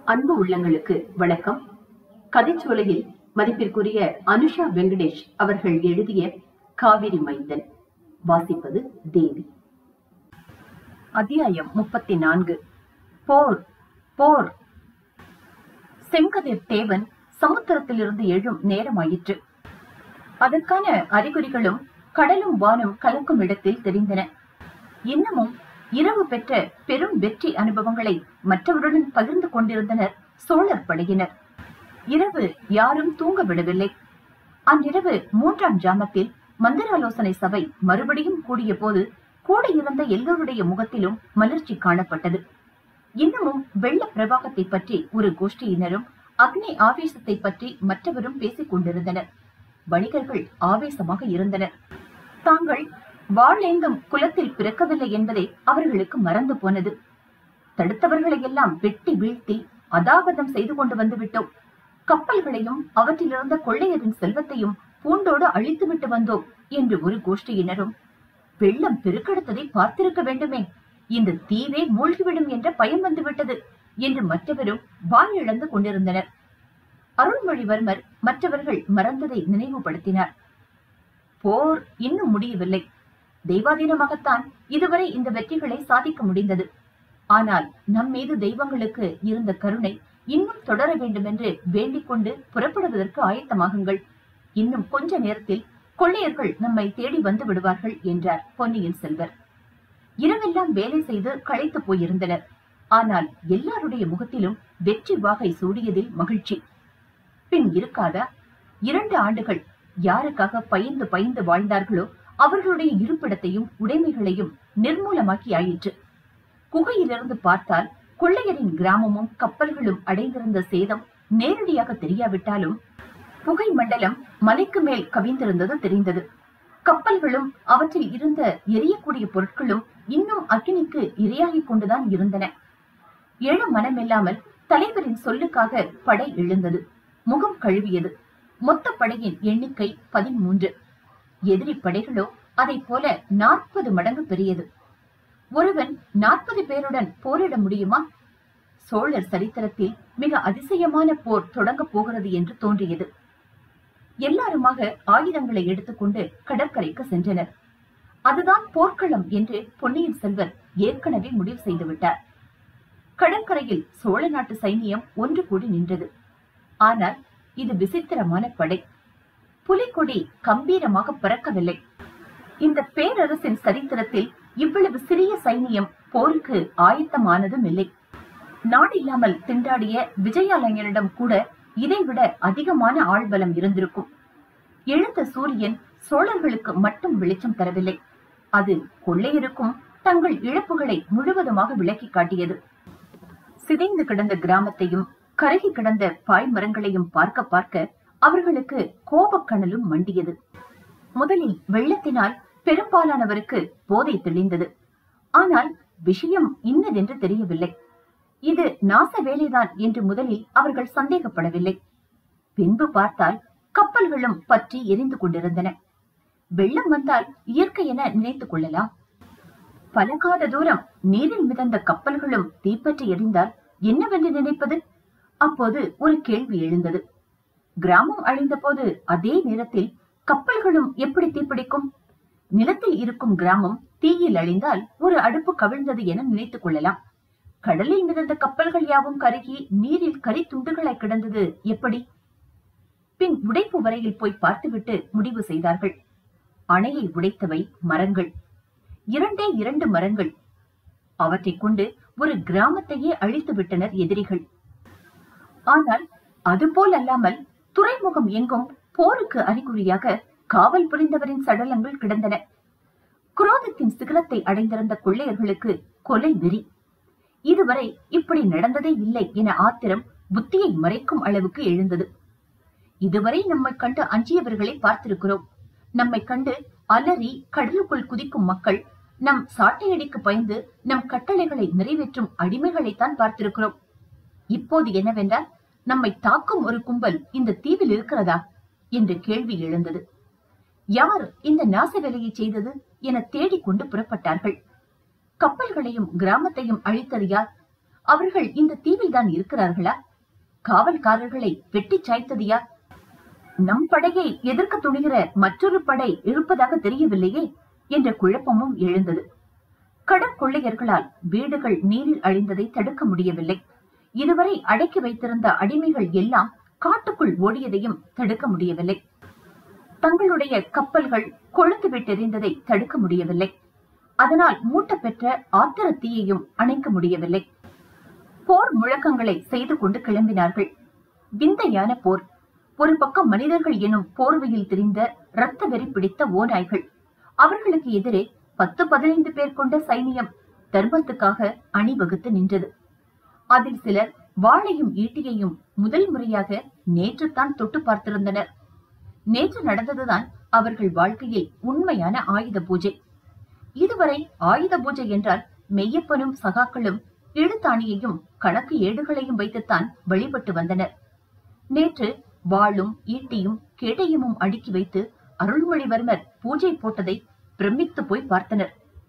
அன்பு உள்ளங்களுக்கு வணக்கம் கதைச்சோலையில் மதிப்பிற்குரிய அனுஷா வெங்கடேஷ் அவர்கள் எழுதிய காவிரி மைந்தன் வாசிப்பது தேவி அத்தியாயம் முப்பத்தி நான்கு போர் போர் செங்கதிர் தேவன் சமுத்திரத்திலிருந்து எழும் நேரமாயிற்று அதற்கான அறிகுறிகளும் கடலும் வானும் கலக்கும் இடத்தில் தெரிந்தன இன்னமும் இரவு பெற்ற பெரும் வெற்றி அனுபவங்களை மற்றவருடன் பகிர்ந்து கொண்டிருந்தனர் சோழர் படையினர் இரவு யாரும் தூங்க விடவில்லை அன்றிரவு மூன்றாம் ஜாமத்தில் மந்திராலோசனை சபை மறுபடியும் கூடிய போது கூட இருந்த எல்லோருடைய முகத்திலும் மலர்ச்சி காணப்பட்டது இன்னமும் வெள்ள பிரவாகத்தை பற்றி ஒரு கோஷ்டியினரும் அக்னி ஆவேசத்தை பற்றி மற்றவரும் பேசிக் கொண்டிருந்தனர் வணிகர்கள் ஆவேசமாக இருந்தனர் தாங்கள் வாழேந்தும் குலத்தில் பிறக்கவில்லை என்பதை அவர்களுக்கு மறந்து போனது தடுத்தவர்களை எல்லாம் வெட்டி வீழ்த்தி அதாகதம் செய்து கொண்டு வந்து விட்டோம் கப்பல்களையும் அவற்றிலிருந்த கொள்ளையரின் செல்வத்தையும் பூண்டோடு அழித்துவிட்டு வந்தோம் என்று ஒரு கோஷ்டியினரும் வெள்ளம் பெருக்கெடுத்ததை பார்த்திருக்க வேண்டுமே இந்த தீவே மூழ்கிவிடும் என்ற பயம் வந்துவிட்டது என்று மற்றவரும் வாய் இழந்து கொண்டிருந்தனர் அருள்மொழிவர்மர் மற்றவர்கள் மறந்ததை நினைவுபடுத்தினார் போர் இன்னும் முடியவில்லை தெய்வாதீனமாகத்தான் இதுவரை இந்த வெற்றிகளை சாதிக்க முடிந்தது ஆனால் நம் மீது தெய்வங்களுக்கு இருந்த கருணை இன்னும் தொடர வேண்டும் என்று வேண்டிக் கொண்டு புறப்படுவதற்கு ஆயத்தமாகுங்கள் இன்னும் கொஞ்ச நேரத்தில் கொள்ளையர்கள் நம்மை தேடி வந்து விடுவார்கள் என்றார் பொன்னியின் செல்வர் இரவெல்லாம் வேலை செய்து களைத்து போயிருந்தனர் ஆனால் எல்லாருடைய முகத்திலும் வெற்றி வாகை சூடியதில் மகிழ்ச்சி பின் இருக்காதா இரண்டு ஆண்டுகள் யாருக்காக பயந்து பயந்து வாழ்ந்தார்களோ அவர்களுடைய இருப்பிடத்தையும் உடைமைகளையும் நிர்மூலமாக்கி ஆயிற்று குகையிலிருந்து பார்த்தால் கொள்ளையரின் கிராமமும் கப்பல்களும் அடைந்திருந்த சேதம் நேரடியாக தெரியாவிட்டாலும் புகை மண்டலம் மலைக்கு மேல் கவிந்திருந்தது தெரிந்தது கப்பல்களும் அவற்றில் இருந்த எரியக்கூடிய பொருட்களும் இன்னும் அக்கினிக்கு இரையாகிக் கொண்டுதான் இருந்தன எழு மனமில்லாமல் தலைவரின் சொல்லுக்காக படை எழுந்தது முகம் கழுவியது மொத்த படையின் எண்ணிக்கை பதிமூன்று எதிரி படைகளோ அதை போல நாற்பது மடங்கு பெரியது ஒருவன் நாற்பது பேருடன் போரிட முடியுமா சோழர் சரித்திரத்தில் மிக அதிசயமான போர் தொடங்கப் போகிறது என்று தோன்றியது எல்லாருமாக ஆயுதங்களை எடுத்துக்கொண்டு கடற்கரைக்கு சென்றனர் அதுதான் போர்க்களம் என்று பொன்னியின் செல்வர் ஏற்கனவே முடிவு செய்து விட்டார் கடற்கரையில் சோழ நாட்டு சைனியம் ஒன்று கூடி நின்றது ஆனால் இது விசித்திரமான படை புலிக்கொடி கம்பீரமாக பறக்கவில்லை இந்த பேரரசின் சரித்திரத்தில் இவ்வளவு சிறிய சைனியம் போருக்கு ஆயத்தமானதும் இல்லை நாடில்லாமல் திண்டாடிய விஜயாலயனிடம் கூட இதைவிட அதிகமான ஆள்பலம் இருந்திருக்கும் எழுந்த சூரியன் சோழர்களுக்கு மட்டும் வெளிச்சம் தரவில்லை அது கொள்ளையருக்கும் தங்கள் இழப்புகளை முழுவதுமாக விளக்கி காட்டியது சிதைந்து கிடந்த கிராமத்தையும் கருகி கிடந்த பாய் மரங்களையும் பார்க்க பார்க்க அவர்களுக்கு கோபக்கணலும் மண்டியது முதலில் வெள்ளத்தினால் பெரும்பாலானவருக்கு போதை தெளிந்தது ஆனால் விஷயம் இன்னதென்று தெரியவில்லை இது நாச வேலைதான் என்று முதலில் அவர்கள் சந்தேகப்படவில்லை பின்பு பார்த்தால் கப்பல்களும் பற்றி எரிந்து கொண்டிருந்தன வெள்ளம் வந்தால் இயற்கை என நினைத்துக் கொள்ளலாம் பலகாத தூரம் நீரில் மிதந்த கப்பல்களும் தீப்பற்றி எரிந்தால் என்னவென்று நினைப்பது அப்போது ஒரு கேள்வி எழுந்தது கிராமம் அழிந்த போது அதே நேரத்தில் கப்பல்களும் எப்படி தீப்பிடிக்கும் நிலத்தில் இருக்கும் கிராமம் தீயில் அழிந்தால் ஒரு அடுப்பு கவிழ்ந்தது என நினைத்துக் கொள்ளலாம் கடலில் மிதந்த கப்பல்கள் யாவும் கருகி நீரில் கரி துண்டுகளாய் கிடந்தது எப்படி பின் உடைப்பு வரையில் போய் பார்த்துவிட்டு முடிவு செய்தார்கள் அணையை உடைத்தவை மரங்கள் இரண்டே இரண்டு மரங்கள் அவற்றைக் கொண்டு ஒரு கிராமத்தையே அழித்து விட்டனர் எதிரிகள் ஆனால் அதுபோல் அல்லாமல் துறைமுகம் எங்கும் போருக்கு அறிகுறியாக காவல் புரிந்தவரின் சடலங்கள் கிடந்தன குரோதத்தின் சிகரத்தை அடைந்திருந்த கொள்ளையர்களுக்கு கொலை வெறி இதுவரை இப்படி நடந்ததே இல்லை என ஆத்திரம் புத்தியை மறைக்கும் அளவுக்கு எழுந்தது இதுவரை நம்மை கண்டு அஞ்சியவர்களை பார்த்திருக்கிறோம் நம்மை கண்டு அலறி கடலுக்குள் குதிக்கும் மக்கள் நம் சாட்டையடிக்கு பயந்து நம் கட்டளைகளை நிறைவேற்றும் அடிமைகளைத்தான் பார்த்திருக்கிறோம் இப்போது என்னவென்றால் நம்மை தாக்கும் ஒரு கும்பல் இந்த தீவில் இருக்கிறதா என்ற கேள்வி எழுந்தது யார் இந்த நாச வேலையை செய்தது என தேடிக்கொண்டு புறப்பட்டார்கள் கப்பல்களையும் கிராமத்தையும் அழித்தது யார் அவர்கள் இந்த தீவில் தான் இருக்கிறார்களா காவல்காரர்களை வெட்டி சாய்த்தது யார் நம் படையை எதிர்க்க துணிகிற மற்றொரு படை இருப்பதாக தெரியவில்லையே என்ற குழப்பமும் எழுந்தது கடற்கொள்ளையர்களால் வீடுகள் நீரில் அழிந்ததை தடுக்க முடியவில்லை இதுவரை அடக்கி வைத்திருந்த அடிமைகள் எல்லாம் காட்டுக்குள் ஓடியதையும் தடுக்க முடியவில்லை தங்களுடைய கப்பல்கள் கொழுந்து விட்டெறிந்ததை தடுக்க முடியவில்லை அதனால் மூட்டப்பெற்ற ஆத்திர தீயையும் அணைக்க முடியவில்லை போர் முழக்கங்களை செய்து கொண்டு கிளம்பினார்கள் விந்தையான போர் ஒரு பக்கம் மனிதர்கள் எனும் போர்வையில் திரிந்த இரத்த வெறி பிடித்த ஓநாய்கள் அவர்களுக்கு எதிரே பத்து பதினைந்து பேர் கொண்ட சைனியம் தர்மத்துக்காக அணிவகுத்து நின்றது அதில் சிலர் வாளையும் ஈட்டியையும் முதல் முறையாக நேற்றுத்தான் தொட்டு பார்த்திருந்தனர் நேற்று நடந்ததுதான் அவர்கள் வாழ்க்கையில் உண்மையான ஆயுத பூஜை இதுவரை ஆயுத பூஜை என்றால் மெய்யப்பனும் சகாக்களும் எழுத்தாணியையும் கணக்கு ஏடுகளையும் வைத்துத்தான் வழிபட்டு வந்தனர் நேற்று வாளும் ஈட்டியும் கேடயமும் அடுக்கி வைத்து அருள்மொழிவர்மர் பூஜை போட்டதை பிரமித்து போய் பார்த்தனர்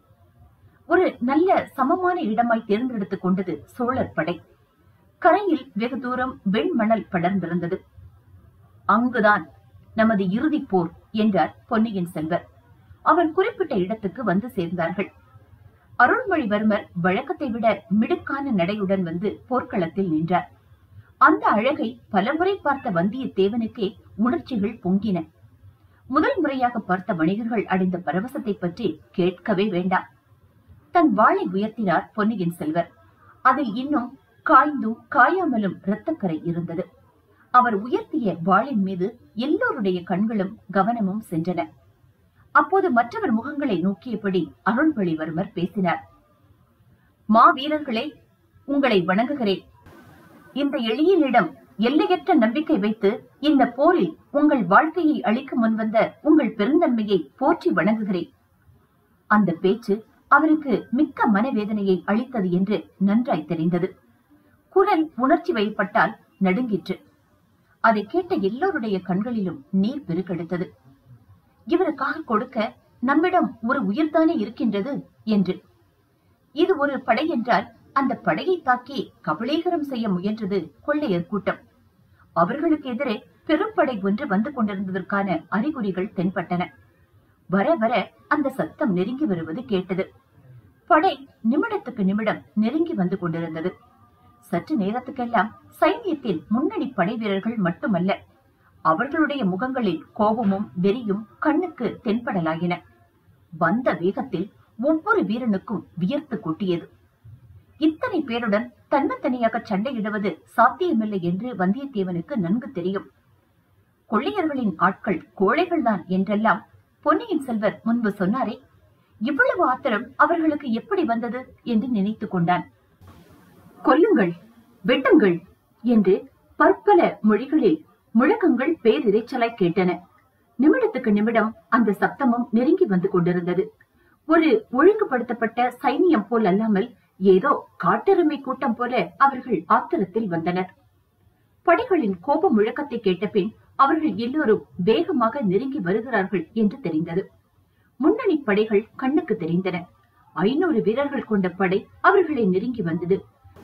ஒரு நல்ல சமமான இடமாய் தேர்ந்தெடுத்துக் கொண்டது சோழர் படை கரையில் வெகு தூரம் வெண்மணல் படர்ந்திருந்தது அங்குதான் நமது இறுதிப் போர் என்றார் பொன்னியின் செல்வர் அவர் குறிப்பிட்ட இடத்துக்கு வந்து சேர்ந்தார்கள் அருள்மொழிவர்மர் வழக்கத்தை விட மிடுக்கான நடையுடன் வந்து போர்க்களத்தில் நின்றார் அந்த அழகை பலமுறை பார்த்த வந்தியத்தேவனுக்கே உணர்ச்சிகள் பொங்கின முதல் முறையாக பார்த்த வணிகர்கள் அடைந்த பரவசத்தை பற்றி கேட்கவே வேண்டாம் தன் வாளை உயர்த்தினார் பொன்னியின் செல்வர் அதில் இன்னும் காய்ந்தும் காயாமலும் இரத்தக்கரை இருந்தது அவர் உயர்த்திய வாளின் மீது எல்லோருடைய கண்களும் கவனமும் சென்றன அப்போது மற்றவர் முகங்களை நோக்கியபடி அருள்மொழிவர்மர் பேசினார் மா வீரர்களே உங்களை வணங்குகிறேன் இந்த எளியனிடம் எல்லையற்ற நம்பிக்கை வைத்து இந்த போரில் உங்கள் வாழ்க்கையை அளிக்க முன்வந்த உங்கள் பெருந்தன்மையை போற்றி வணங்குகிறேன் அந்த பேச்சு அவருக்கு மிக்க மனவேதனையை அளித்தது என்று நன்றாய் தெரிந்தது குரல் உணர்ச்சி வயப்பட்டால் நடுங்கிற்று அதை கேட்ட எல்லோருடைய கண்களிலும் நீர் பெருக்கெடுத்தது இவருக்காக கொடுக்க நம்மிடம் ஒரு உயிர்தானே இருக்கின்றது என்று இது ஒரு படை என்றால் அந்த படையை தாக்கி கபளீகரம் செய்ய முயன்றது கொள்ளையர் கூட்டம் அவர்களுக்கு எதிரே பெரும்படை ஒன்று வந்து கொண்டிருந்ததற்கான அறிகுறிகள் தென்பட்டன வர வர அந்த சத்தம் நெருங்கி வருவது கேட்டது படை நிமிடத்துக்கு நிமிடம் நெருங்கி வந்து கொண்டிருந்தது சற்று நேரத்துக்கெல்லாம் சைனியத்தில் முன்னணி படை வீரர்கள் மட்டுமல்ல அவர்களுடைய முகங்களில் கோபமும் வெறியும் கண்ணுக்கு தென்படலாயின வந்த வேகத்தில் ஒவ்வொரு வீரனுக்கும் வியர்த்து கொட்டியது இத்தனை பேருடன் தன்னத்தனியாக சண்டையிடுவது சாத்தியமில்லை என்று வந்தியத்தேவனுக்கு நன்கு தெரியும் கொள்ளையர்களின் ஆட்கள் கோழைகள்தான் என்றெல்லாம் பொன்னியின் செல்வர் முன்பு சொன்னாரே இவ்வளவு ஆத்திரம் அவர்களுக்கு எப்படி வந்தது என்று நினைத்துக் கொண்டான் கொல்லுங்கள் வெட்டுங்கள் என்று பற்பல மொழிகளில் முழக்கங்கள் பேரிரைச்சலாய் கேட்டன நிமிடத்துக்கு நிமிடம் அந்த சப்தமும் நெருங்கி வந்து கொண்டிருந்தது ஒரு ஒழுங்குபடுத்தப்பட்ட சைனியம் போல் அல்லாமல் ஏதோ காட்டெருமை கூட்டம் போல அவர்கள் ஆத்திரத்தில் வந்தனர் படைகளின் கோப முழக்கத்தை கேட்டபின் அவர்கள் எல்லோரும் வேகமாக நெருங்கி வருகிறார்கள் என்று தெரிந்தது முன்னணி படைகள் கண்ணுக்கு தெரிந்தன ஐநூறு வீரர்கள் கொண்ட படை அவர்களை நெருங்கி வந்தது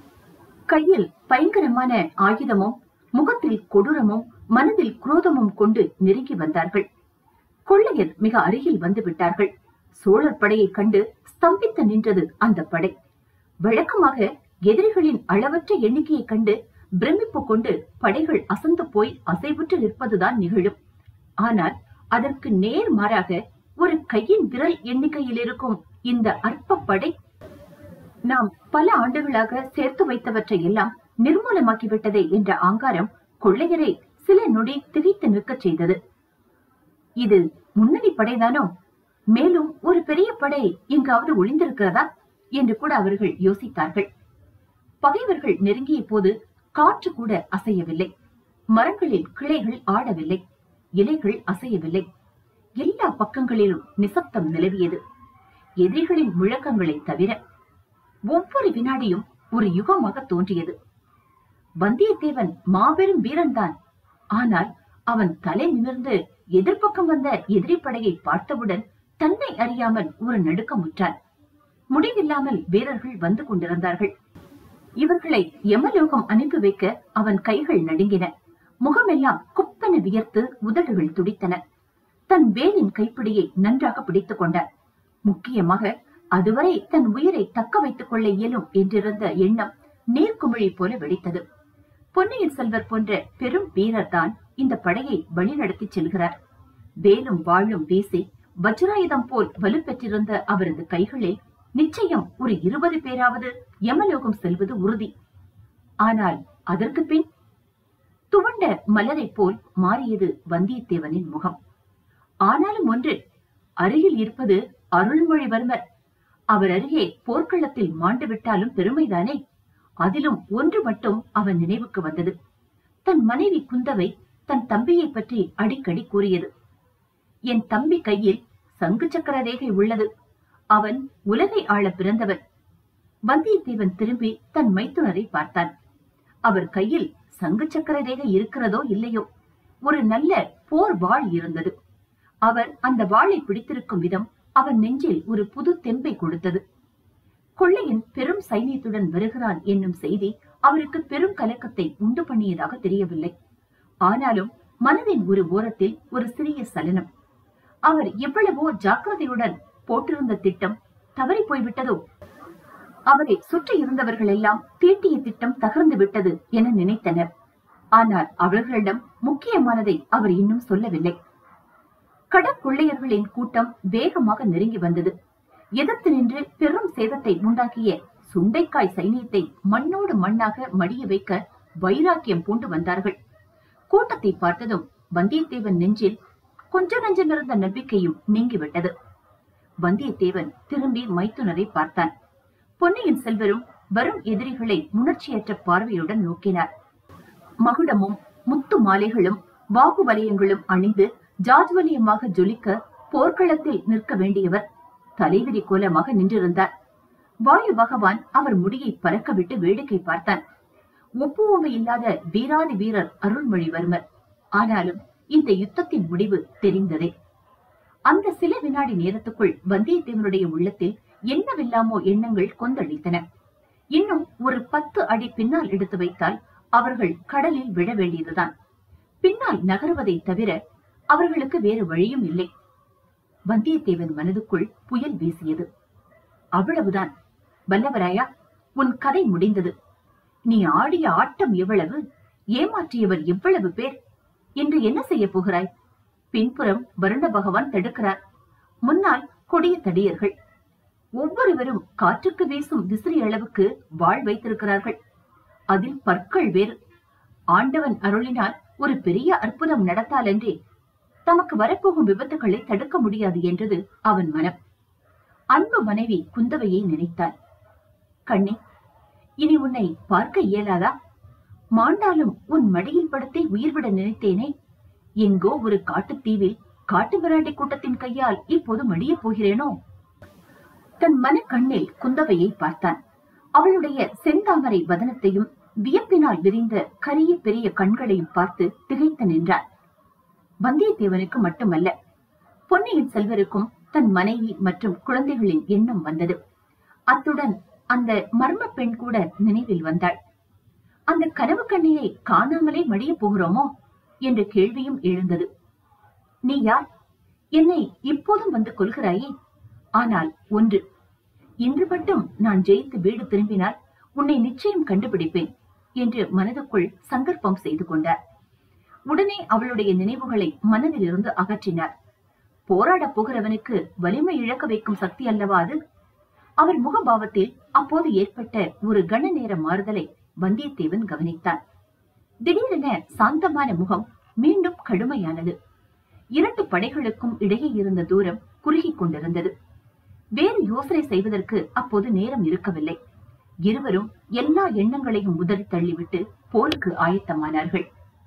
கையில் பயங்கரமான ஆயுதமும் முகத்தில் கொடூரமும் மனதில் குரோதமும் கொண்டு நெருங்கி வந்தார்கள் கொள்ளையர் மிக அருகில் வந்து விட்டார்கள் சோழர் படையை கண்டு ஸ்தம்பித்து நின்றது அந்த படை வழக்கமாக எதிரிகளின் அளவற்ற எண்ணிக்கையை கண்டு பிரமிப்பு கொண்டு படைகள் அசந்து போய் அசைவுற்று நிற்பதுதான் நிகழும் ஆனால் அதற்கு நேர் மாறாக ஒரு கையின் விரல் எண்ணிக்கையில் இருக்கும் இந்த அற்ப படை நாம் பல ஆண்டுகளாக சேர்த்து வைத்தவற்றை எல்லாம் நிர்மூலமாக்கிவிட்டதே என்ற ஆங்காரம் கொள்ளையரை சில நொடி திகைத்து நிற்கச் செய்தது இது முன்னணி படைதானோ மேலும் ஒரு பெரிய படை எங்காவது ஒளிந்திருக்கிறதா என்று கூட அவர்கள் யோசித்தார்கள் பகைவர்கள் நெருங்கிய போது காற்று கூட அசையவில்லை மரங்களில் கிளைகள் ஆடவில்லை இலைகள் அசையவில்லை எல்லா பக்கங்களிலும் நிசப்தம் நிலவியது எதிரிகளின் முழக்கங்களை தவிர ஒவ்வொரு வினாடியும் ஒரு யுகமாக தோன்றியது வந்தியத்தேவன் மாபெரும் வீரன்தான் ஆனால் அவன் தலை நிமிர்ந்து எதிர்ப்பக்கம் வந்த எதிரி படையை பார்த்தவுடன் தன்னை அறியாமல் ஒரு நடுக்கமுற்றான் முடிவில்லாமல் வீரர்கள் வந்து கொண்டிருந்தார்கள் இவர்களை யமலோகம் அனுப்பி வைக்க அவன் கைகள் நடுங்கின முகமெல்லாம் குப்பென வியர்த்து உதடுகள் துடித்தன தன் வேலின் கைப்பிடியை நன்றாக பிடித்துக் கொண்டார் முக்கியமாக அதுவரை தன் உயிரை தக்க வைத்துக் கொள்ள இயலும் என்றிருந்த எண்ணம் நீர்க்குமிழி போல வெடித்தது பொன்னியின் செல்வர் போன்ற பெரும் வீரர் தான் இந்த படையை வழிநடத்தி செல்கிறார் வேலும் வாளும் வீசி வஜ்ராயுதம் போல் வலுப்பெற்றிருந்த அவரது கைகளில் நிச்சயம் ஒரு இருபது பேராவது யமலோகம் செல்வது உறுதி ஆனால் அதற்கு பின் துவண்ட மலரைப் போல் மாறியது வந்தியத்தேவனின் முகம் ஆனாலும் ஒன்று அருகில் இருப்பது அருள்மொழிவர்மர் அவர் அருகே போர்க்களத்தில் மாண்டு விட்டாலும் பெருமைதானே அதிலும் ஒன்று மட்டும் அவன் நினைவுக்கு வந்தது தன் மனைவி குந்தவை தன் தம்பியை பற்றி அடிக்கடி கூறியது என் தம்பி கையில் சங்கு சக்கர ரேகை உள்ளது அவன் உலகை ஆள பிறந்தவன் வந்தியத்தேவன் திரும்பி தன் மைத்துனரை பார்த்தான் அவர் கையில் சங்கு சக்கர ரேகை இருக்கிறதோ இல்லையோ ஒரு நல்ல போர் வாள் இருந்தது அவர் அந்த வாளை பிடித்திருக்கும் விதம் அவன் நெஞ்சில் ஒரு புது தெம்பை கொடுத்தது கொள்ளையன் பெரும் சைனியத்துடன் வருகிறான் என்னும் செய்தி அவருக்கு பெரும் கலக்கத்தை உண்டு பண்ணியதாக தெரியவில்லை ஆனாலும் மனதின் ஒரு ஓரத்தில் ஒரு சிறிய சலனம் அவர் எவ்வளவோ ஜாக்கிரதையுடன் போட்டிருந்த திட்டம் தவறி போய்விட்டதோ அவரை சுற்றி இருந்தவர்கள் எல்லாம் தீட்டிய திட்டம் தகர்ந்து விட்டது என நினைத்தனர் ஆனால் அவர்களிடம் முக்கியமானதை அவர் இன்னும் சொல்லவில்லை கடற்கொள்ளையர்களின் கூட்டம் வேகமாக நெருங்கி வந்தது எதிர்த்து நின்று பெரும் சேதத்தை உண்டாக்கிய சுண்டைக்காய் சைனியத்தை மண்ணோடு மண்ணாக மடிய வைக்க வைராக்கியம் பூண்டு வந்தார்கள் கூட்டத்தை பார்த்ததும் வந்தியத்தேவன் நெஞ்சில் கொஞ்ச நஞ்சமிருந்த நம்பிக்கையும் நீங்கிவிட்டது வந்தியத்தேவன் திரும்பி மைத்துனரை பார்த்தான் பொன்னியின் செல்வரும் வரும் எதிரிகளை உணர்ச்சியற்ற பார்வையுடன் நோக்கினார் மகுடமும் முத்து மாலைகளும் வாகு வலயங்களும் அணிந்து ஜாஜ்வலியமாக ஜொலிக்க போர்க்களத்தில் நிற்க வேண்டியவர் தலைவிரி கோலமாக நின்றிருந்தார் வாயு பகவான் அவர் முடியை பறக்கவிட்டு வேடிக்கை பார்த்தான் ஒப்புவமை இல்லாத வீராதி வீரர் அருள்மொழிவர்மர் ஆனாலும் இந்த யுத்தத்தின் முடிவு தெரிந்ததே அந்த சில வினாடி நேரத்துக்குள் வந்தியத்தேவனுடைய உள்ளத்தில் என்னவெல்லாமோ எண்ணங்கள் கொந்தளித்தன இன்னும் ஒரு பத்து அடி பின்னால் எடுத்து வைத்தால் அவர்கள் கடலில் விழ வேண்டியதுதான் பின்னால் நகருவதை தவிர அவர்களுக்கு வேறு வழியும் இல்லை வந்தியத்தேவன் மனதுக்குள் புயல் வீசியது அவ்வளவுதான் வல்லவராயா உன் கதை முடிந்தது நீ ஆடிய ஆட்டம் எவ்வளவு ஏமாற்றியவர் எவ்வளவு பேர் இன்று என்ன செய்ய போகிறாய் பின்புறம் வருண பகவான் தடுக்கிறார் முன்னால் கொடிய தடியர்கள் ஒவ்வொருவரும் காற்றுக்கு வீசும் விசிறி அளவுக்கு வாழ் வைத்திருக்கிறார்கள் அதில் பற்கள் வேறு ஆண்டவன் அருளினால் ஒரு பெரிய அற்புதம் நடத்தாலன்றே தமக்கு வரப்போகும் விபத்துகளை தடுக்க முடியாது என்றது அவன் மனம் அன்பு மனைவி குந்தவையை நினைத்தான் கண்ணே இனி உன்னை பார்க்க இயலாதா மாண்டாலும் உன் மடியில் படுத்தே உயிர்விட நினைத்தேனே எங்கோ ஒரு காட்டுத்தீவில் காட்டு மிராண்டி கூட்டத்தின் கையால் இப்போது மடியப் போகிறேனோ தன் மன கண்ணில் குந்தவையை பார்த்தான் அவளுடைய செந்தாமரை வதனத்தையும் வியப்பினால் விரிந்த கரிய பெரிய கண்களையும் பார்த்து திகைத்து நின்றான் வந்தியத்தேவனுக்கு மட்டுமல்ல பொன்னியின் செல்வருக்கும் தன் மனைவி மற்றும் குழந்தைகளின் எண்ணம் வந்தது அத்துடன் அந்த மர்ம பெண் கூட நினைவில் வந்தாள் அந்த கனவு கண்ணியை காணாமலே மடிய போகிறோமோ என்ற கேள்வியும் எழுந்தது நீ யார் என்னை இப்போதும் வந்து கொள்கிறாயே ஆனால் ஒன்று இன்று மட்டும் நான் ஜெயித்து வீடு திரும்பினால் உன்னை நிச்சயம் கண்டுபிடிப்பேன் என்று மனதுக்குள் சங்கற்பம் செய்து கொண்டார் உடனே அவளுடைய நினைவுகளை மனதிலிருந்து அகற்றினார் போராடப் போகிறவனுக்கு வலிமை இழக்க வைக்கும் சக்தி அல்லவா அது அவர் முகபாவத்தில் அப்போது ஏற்பட்ட ஒரு கன நேர மாறுதலை வந்தியத்தேவன் கவனித்தான் திடீரென சாந்தமான முகம் மீண்டும் கடுமையானது இரண்டு படைகளுக்கும் இடையே இருந்த தூரம் குறுகிக் கொண்டிருந்தது வேறு யோசனை செய்வதற்கு அப்போது நேரம் இருக்கவில்லை இருவரும் எல்லா எண்ணங்களையும் உதறி தள்ளிவிட்டு போருக்கு ஆயத்தமானார்கள்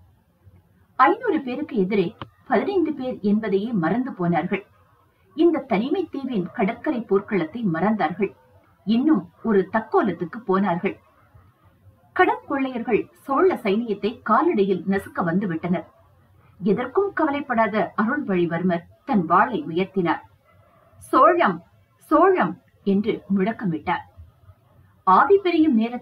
ஐநூறு பேருக்கு எதிரே பதினைந்து பேர் என்பதையே மறந்து போனார்கள் இந்த தனிமை தீவின் கடற்கரை போர்க்களத்தை மறந்தார்கள் இன்னும் ஒரு தக்கோலத்துக்கு போனார்கள் கடற்கொள்ளையர்கள் சோழ சைனியத்தை காலடியில் நசுக்க வந்து விட்டனர் எதற்கும் கவலைப்படாத அருள்வழிவர்மர் தன் வாளை உயர்த்தினார் சோழம் சோழம் என்று முழக்கமிட்டார் ஆவி பெரியும் நேரத்தில்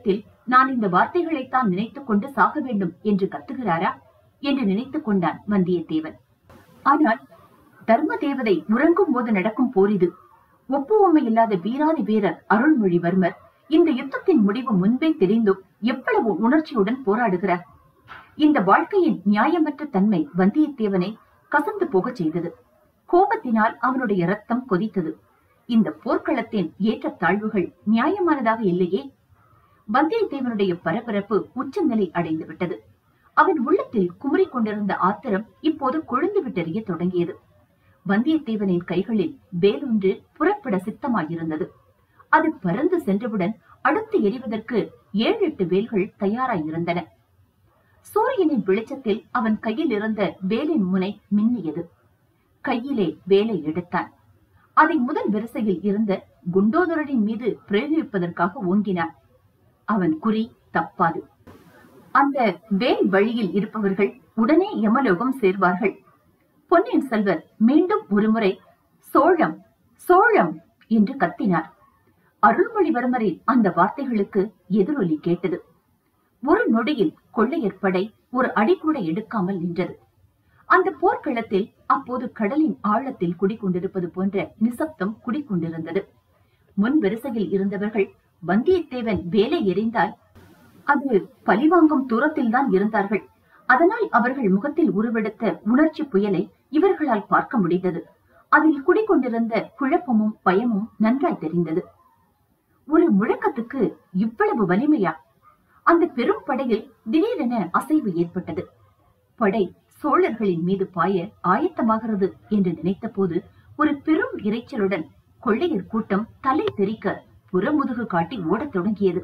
நான் இந்த வார்த்தைகளைத்தான் நினைத்துக் கொண்டு சாக வேண்டும் என்று கத்துகிறாரா என்று நினைத்துக் கொண்டான் வந்தியத்தேவன் ஆனால் தர்ம தேவதை உறங்கும் போது நடக்கும் போர் இது ஒப்புவமை இல்லாத வீராதி வீரர் அருள்மொழிவர்மர் இந்த யுத்தத்தின் முடிவு முன்பே தெரிந்தும் எவ்வளவு உணர்ச்சியுடன் போராடுகிறார் இந்த வாழ்க்கையின் நியாயமற்ற தன்மை வந்தியத்தேவனை கசந்து போகச் செய்தது கோபத்தினால் அவனுடைய ரத்தம் கொதித்தது இந்த போர்க்களத்தின் ஏற்றத்தாழ்வுகள் நியாயமானதாக இல்லையே வந்தியத்தேவனுடைய பரபரப்பு உச்சநிலை அடைந்து விட்டது அவன் உள்ளத்தில் குமுறிக் கொண்டிருந்த ஆத்திரம் இப்போது கொழுந்து விட்டெறிய தொடங்கியது வந்தியத்தேவனின் கைகளில் வேலொன்று புறப்பட சித்தமாயிருந்தது அது பறந்து சென்றவுடன் அடுத்து எரிவதற்கு ஏழு எட்டு வேல்கள் தயாராயிருந்தன சூரியனின் வெளிச்சத்தில் அவன் கையில் இருந்த வேலின் முனை மின்னியது கையிலே வேலை எடுத்தான் அதை முதல் வரிசையில் இருந்த குண்டோதரனின் மீது பிரயோகிப்பதற்காக ஓங்கினான் அவன் குறி தப்பாது அந்த வேல் வழியில் இருப்பவர்கள் உடனே யமலோகம் சேர்வார்கள் பொன்னியின் செல்வர் மீண்டும் ஒருமுறை சோழம் சோழம் என்று கத்தினார் அருள்மொழிவர்மரின் அந்த வார்த்தைகளுக்கு எதிரொலி கேட்டது ஒரு நொடியில் கொள்ளையர் படை ஒரு அடி கூட எடுக்காமல் நின்றது அந்த போர்க்களத்தில் அப்போது கடலின் ஆழத்தில் குடிக்கொண்டிருப்பது போன்ற நிசப்தம் குடிக்கொண்டிருந்தது முன் வரிசையில் இருந்தவர்கள் வந்தியத்தேவன் வேலை எறிந்தால் அது பழிவாங்கும் தூரத்தில் தான் இருந்தார்கள் அதனால் அவர்கள் முகத்தில் உருவெடுத்த உணர்ச்சி புயலை இவர்களால் பார்க்க முடிந்தது அதில் குடிக்கொண்டிருந்த குழப்பமும் பயமும் நன்றாய் தெரிந்தது ஒரு முழக்கத்துக்கு இவ்வளவு வலிமையா அந்த பெரும் படையில் திடீரென அசைவு ஏற்பட்டது படை சோழர்களின் மீது பாய ஆயத்தமாகிறது என்று நினைத்த போது ஒரு பெரும் இரைச்சலுடன் கொள்ளையர் கூட்டம் தலை தெறிக்க புறமுதுகு காட்டி ஓடத் தொடங்கியது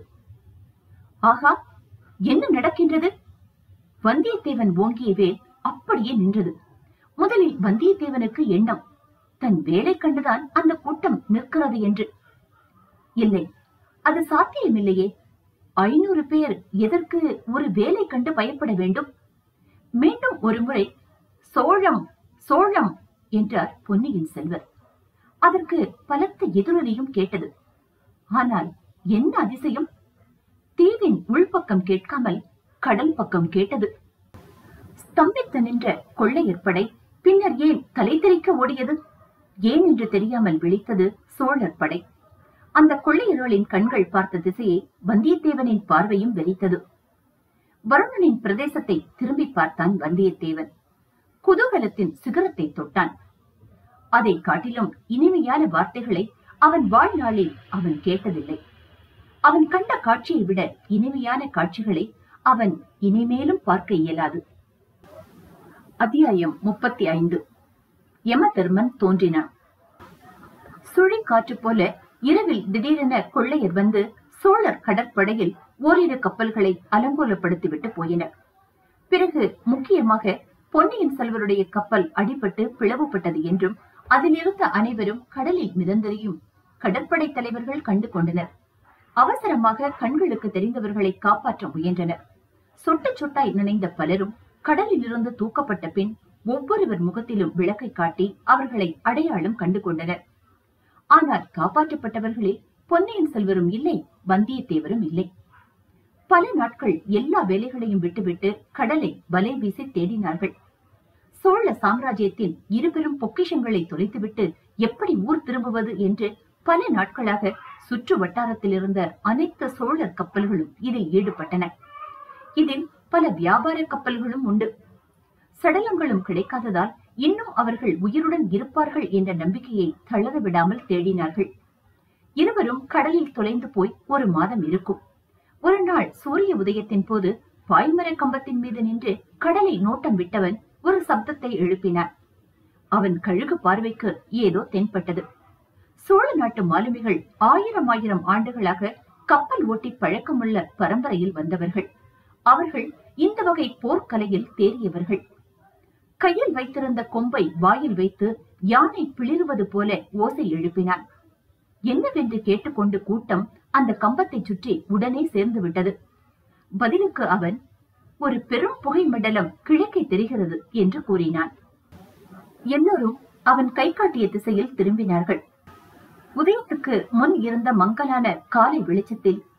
ஆகா என்ன நடக்கின்றது வந்தியத்தேவன் ஓங்கிய வேல் அப்படியே நின்றது முதலில் வந்தியத்தேவனுக்கு எண்ணம் தன் வேலை கண்டுதான் அந்த கூட்டம் நிற்கிறது என்று இல்லை அது சாத்தியமில்லையே ஐநூறு பேர் எதற்கு ஒரு வேலை கண்டு பயப்பட வேண்டும் மீண்டும் ஒருமுறை சோழம் சோழம் என்றார் பொன்னியின் செல்வர் அதற்கு பலத்த எதிரொலியும் கேட்டது ஆனால் என்ன அதிசயம் தீவின் உள்பக்கம் கேட்காமல் கடல் பக்கம் கேட்டது ஸ்தம்பித்து நின்ற கொள்ளையர் படை பின்னர் ஏன் தலை தெறிக்க ஓடியது ஏன் என்று தெரியாமல் விழித்தது சோழர் படை அந்த கொள்ளையர்களின் கண்கள் பார்த்த திசையை வந்தியத்தேவனின் பார்வையும் வெறித்தது வருணனின் பிரதேசத்தை திரும்பி பார்த்தான் வந்தியத்தேவன் குதூகலத்தின் சிகரத்தை தொட்டான் அதை காட்டிலும் இனிமையான வார்த்தைகளை அவன் வாழ்நாளில் அவன் கேட்டதில்லை அவன் கண்ட காட்சியை விட இனிமையான காட்சிகளை அவன் இனிமேலும் பார்க்க இயலாது அத்தியாயம் முப்பத்தி ஐந்து யமதர்மன் தோன்றினான் சுழி காற்று போல இரவில் திடீரென கொள்ளையர் வந்து சோழர் கடற்படையில் ஓரிரு கப்பல்களை அலங்கோலப்படுத்திவிட்டு போயினர் பிறகு முக்கியமாக பொன்னியின் செல்வருடைய கப்பல் அடிபட்டு பிளவுபட்டது என்றும் அதிலிருந்த அனைவரும் கடலில் மிதந்ததையும் கடற்படை தலைவர்கள் கண்டு கொண்டனர் அவசரமாக கண்களுக்கு தெரிந்தவர்களை காப்பாற்ற முயன்றனர் சொட்டு சொட்டாய் நினைந்த பலரும் கடலில் இருந்து தூக்கப்பட்ட பின் ஒவ்வொருவர் முகத்திலும் விளக்கை காட்டி அவர்களை அடையாளம் கண்டு கொண்டனர் ஆனால் காப்பாற்றப்பட்டவர்களில் பொன்னியின் செல்வரும் இல்லை வந்தியத்தேவரும் இல்லை பல நாட்கள் எல்லா வேலைகளையும் விட்டுவிட்டு கடலை வலை வீசி தேடினார்கள் சோழ சாம்ராஜ்யத்தின் இருபெரும் பொக்கிஷங்களை தொலைத்துவிட்டு எப்படி ஊர் திரும்புவது என்று பல நாட்களாக சுற்று வட்டாரத்தில் இருந்த அனைத்து சோழர் கப்பல்களும் இதில் ஈடுபட்டன இதில் பல வியாபார கப்பல்களும் உண்டு சடலங்களும் கிடைக்காததால் இன்னும் அவர்கள் உயிருடன் இருப்பார்கள் என்ற நம்பிக்கையை தளர விடாமல் தேடினார்கள் இருவரும் கடலில் தொலைந்து போய் ஒரு மாதம் இருக்கும் ஒரு நாள் சூரிய உதயத்தின் போது பாய்மர கம்பத்தின் மீது நின்று கடலை நோட்டம் விட்டவன் ஒரு சப்தத்தை எழுப்பினான் அவன் கழுகு பார்வைக்கு ஏதோ தென்பட்டது சோழ நாட்டு மாலுமிகள் ஆயிரம் ஆயிரம் ஆண்டுகளாக கப்பல் ஓட்டி பழக்கமுள்ள பரம்பரையில் வந்தவர்கள் அவர்கள் இந்த வகை போர்க்கலையில் தேறியவர்கள் கையில் வைத்திருந்த கொம்பை வாயில் வைத்து யானை பிளிறுவது போல ஓசை எழுப்பினான் என்னவென்று கேட்டுக்கொண்டு கூட்டம் அந்த கம்பத்தை சுற்றி உடனே சேர்ந்து விட்டது பதிலுக்கு அவன் ஒரு பெரும் புகை மண்டலம் கிழக்கே தெரிகிறது என்று கூறினான் எல்லோரும் அவன் கை காட்டிய திசையில் திரும்பினார்கள் உதயத்துக்கு முன் இருந்த மங்கலான காலை வெளிச்சத்தில்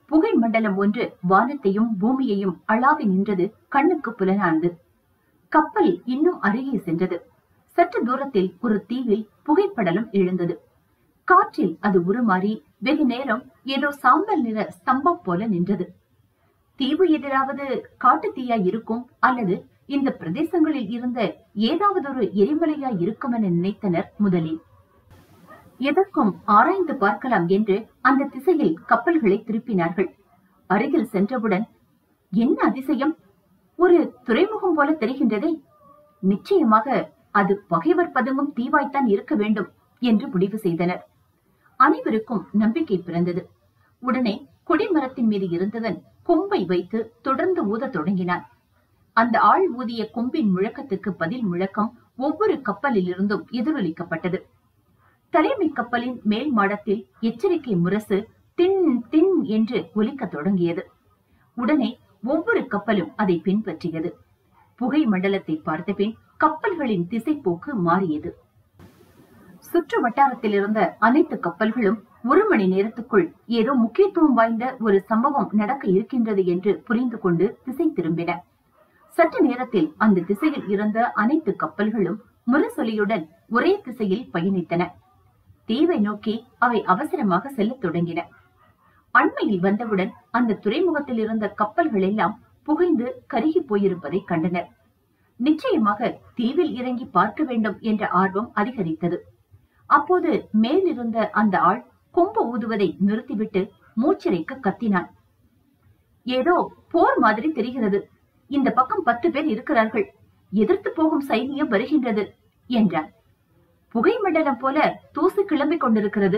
புகை மண்டலம் ஒன்று வானத்தையும் பூமியையும் அளாவி நின்றது கண்ணுக்கு புலனானது கப்பல் இன்னும் அருகே சென்றது சற்று தூரத்தில் ஒரு தீவில் புகைப்படலம் எழுந்தது காற்றில் அது உருமாறி வெகு நேரம் ஏதோ சாம்பல் நிற ஸ்தம்பம் போல நின்றது தீவு எதிராவது காட்டு தீயா இருக்கும் அல்லது இந்த பிரதேசங்களில் இருந்த ஏதாவது ஒரு எரிமலையா இருக்கும் என நினைத்தனர் முதலில் எதற்கும் ஆராய்ந்து பார்க்கலாம் என்று அந்த திசையில் கப்பல்களை திருப்பினார்கள் அருகில் சென்றவுடன் என்ன அதிசயம் ஒரு துறைமுகம் போல தெரிகின்றதே நிச்சயமாக அது பகைவர் பதுங்கும் தீவாய்த்தான் இருக்க வேண்டும் என்று முடிவு செய்தனர் அனைவருக்கும் நம்பிக்கை பிறந்தது உடனே கொடிமரத்தின் மீது இருந்தவன் கொம்பை வைத்து தொடர்ந்து ஊதத் தொடங்கினான் அந்த ஆள் ஊதிய கொம்பின் முழக்கத்துக்கு பதில் முழக்கம் ஒவ்வொரு கப்பலில் இருந்தும் எதிரொலிக்கப்பட்டது தலைமை கப்பலின் மேல் மாடத்தில் எச்சரிக்கை முரசு தின் தின் என்று ஒலிக்கத் தொடங்கியது உடனே ஒவ்வொரு கப்பலும் அதை பின்பற்றியது புகை மண்டலத்தை பார்த்தபின் கப்பல்களின் திசைப்போக்கு மாறியது சுற்று வட்டாரத்தில் இருந்த அனைத்து கப்பல்களும் ஒரு மணி நேரத்துக்குள் ஏதோ முக்கியத்துவம் வாய்ந்த ஒரு சம்பவம் நடக்க இருக்கின்றது என்று புரிந்து கொண்டு திசை திரும்பின சற்று நேரத்தில் அந்த திசையில் இருந்த அனைத்து கப்பல்களும் முரசொலியுடன் ஒரே திசையில் பயணித்தன தீவை நோக்கி அவை அவசரமாக செல்லத் தொடங்கின அண்மையில் வந்தவுடன் அந்த துறைமுகத்தில் இருந்த கப்பல்கள் எல்லாம் புகைந்து கருகி போயிருப்பதை கண்டனர் நிச்சயமாக தீவில் இறங்கி பார்க்க வேண்டும் என்ற ஆர்வம் அதிகரித்தது அப்போது மேலிருந்த அந்த ஆள் கொம்பு ஊதுவதை நிறுத்திவிட்டு மூச்சிறைக்க கத்தினான் ஏதோ போர் மாதிரி தெரிகிறது இந்த பக்கம் பத்து பேர் இருக்கிறார்கள் எதிர்த்து போகும் சைனியம் வருகின்றது என்றான் புகை மண்டலம் போல தூசு கிளம்பிக் கொண்டிருக்கிறது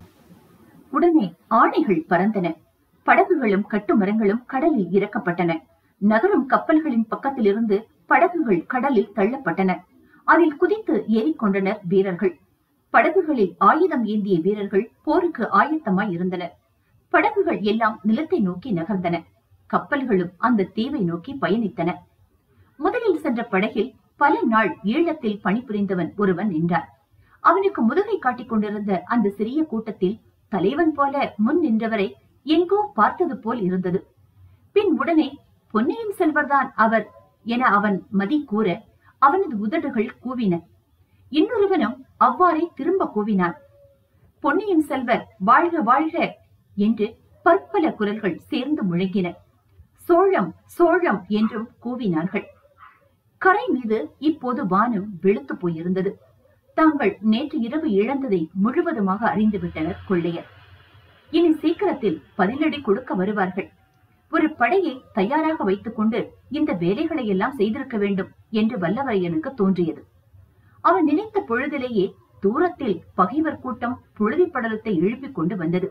உடனே ஆணைகள் பறந்தன படகுகளும் கட்டுமரங்களும் கடலில் இறக்கப்பட்டன நகரும் கப்பல்களின் பக்கத்திலிருந்து படகுகள் கடலில் தள்ளப்பட்டன அதில் குதித்து ஏறிக்கொண்டனர் வீரர்கள் படகுகளில் ஆயுதம் ஏந்திய வீரர்கள் போருக்கு ஆயத்தமாய் இருந்தனர் படகுகள் எல்லாம் நிலத்தை நோக்கி நகர்ந்தன கப்பல்களும் அந்த தீவை நோக்கி பயணித்தன முதலில் சென்ற படகில் பல நாள் ஈழத்தில் பணிபுரிந்தவன் ஒருவன் நின்றான் அவனுக்கு முதுகை காட்டிக் கொண்டிருந்த அந்த சிறிய கூட்டத்தில் தலைவன் போல முன் நின்றவரை எங்கோ பார்த்தது போல் இருந்தது பின் உடனே பொன்னியின் செல்வர்தான் அவர் என அவன் மதி கூற அவனது உதடுகள் கூவின இன்னொருவனும் அவ்வாறே திரும்ப கூவினான் பொன்னியின் செல்வர் வாழ்க வாழ்க என்று பற்பல குரல்கள் சேர்ந்து முழங்கின சோழம் சோழம் என்றும் கூவினார்கள் கரை மீது இப்போது வானம் வெளுத்து போயிருந்தது தாங்கள் நேற்று இரவு இழந்ததை முழுவதுமாக அறிந்துவிட்டனர் கொள்ளையர் இனி சீக்கிரத்தில் பதிலடி கொடுக்க வருவார்கள் ஒரு படையை தயாராக வைத்துக் கொண்டு இந்த வேலைகளை எல்லாம் செய்திருக்க வேண்டும் என்று வல்லவரையனுக்கு தோன்றியது அவன் நினைத்த பொழுதிலேயே தூரத்தில் பகைவர் கூட்டம் புழுதி படலத்தை எழுப்பிக் கொண்டு வந்தது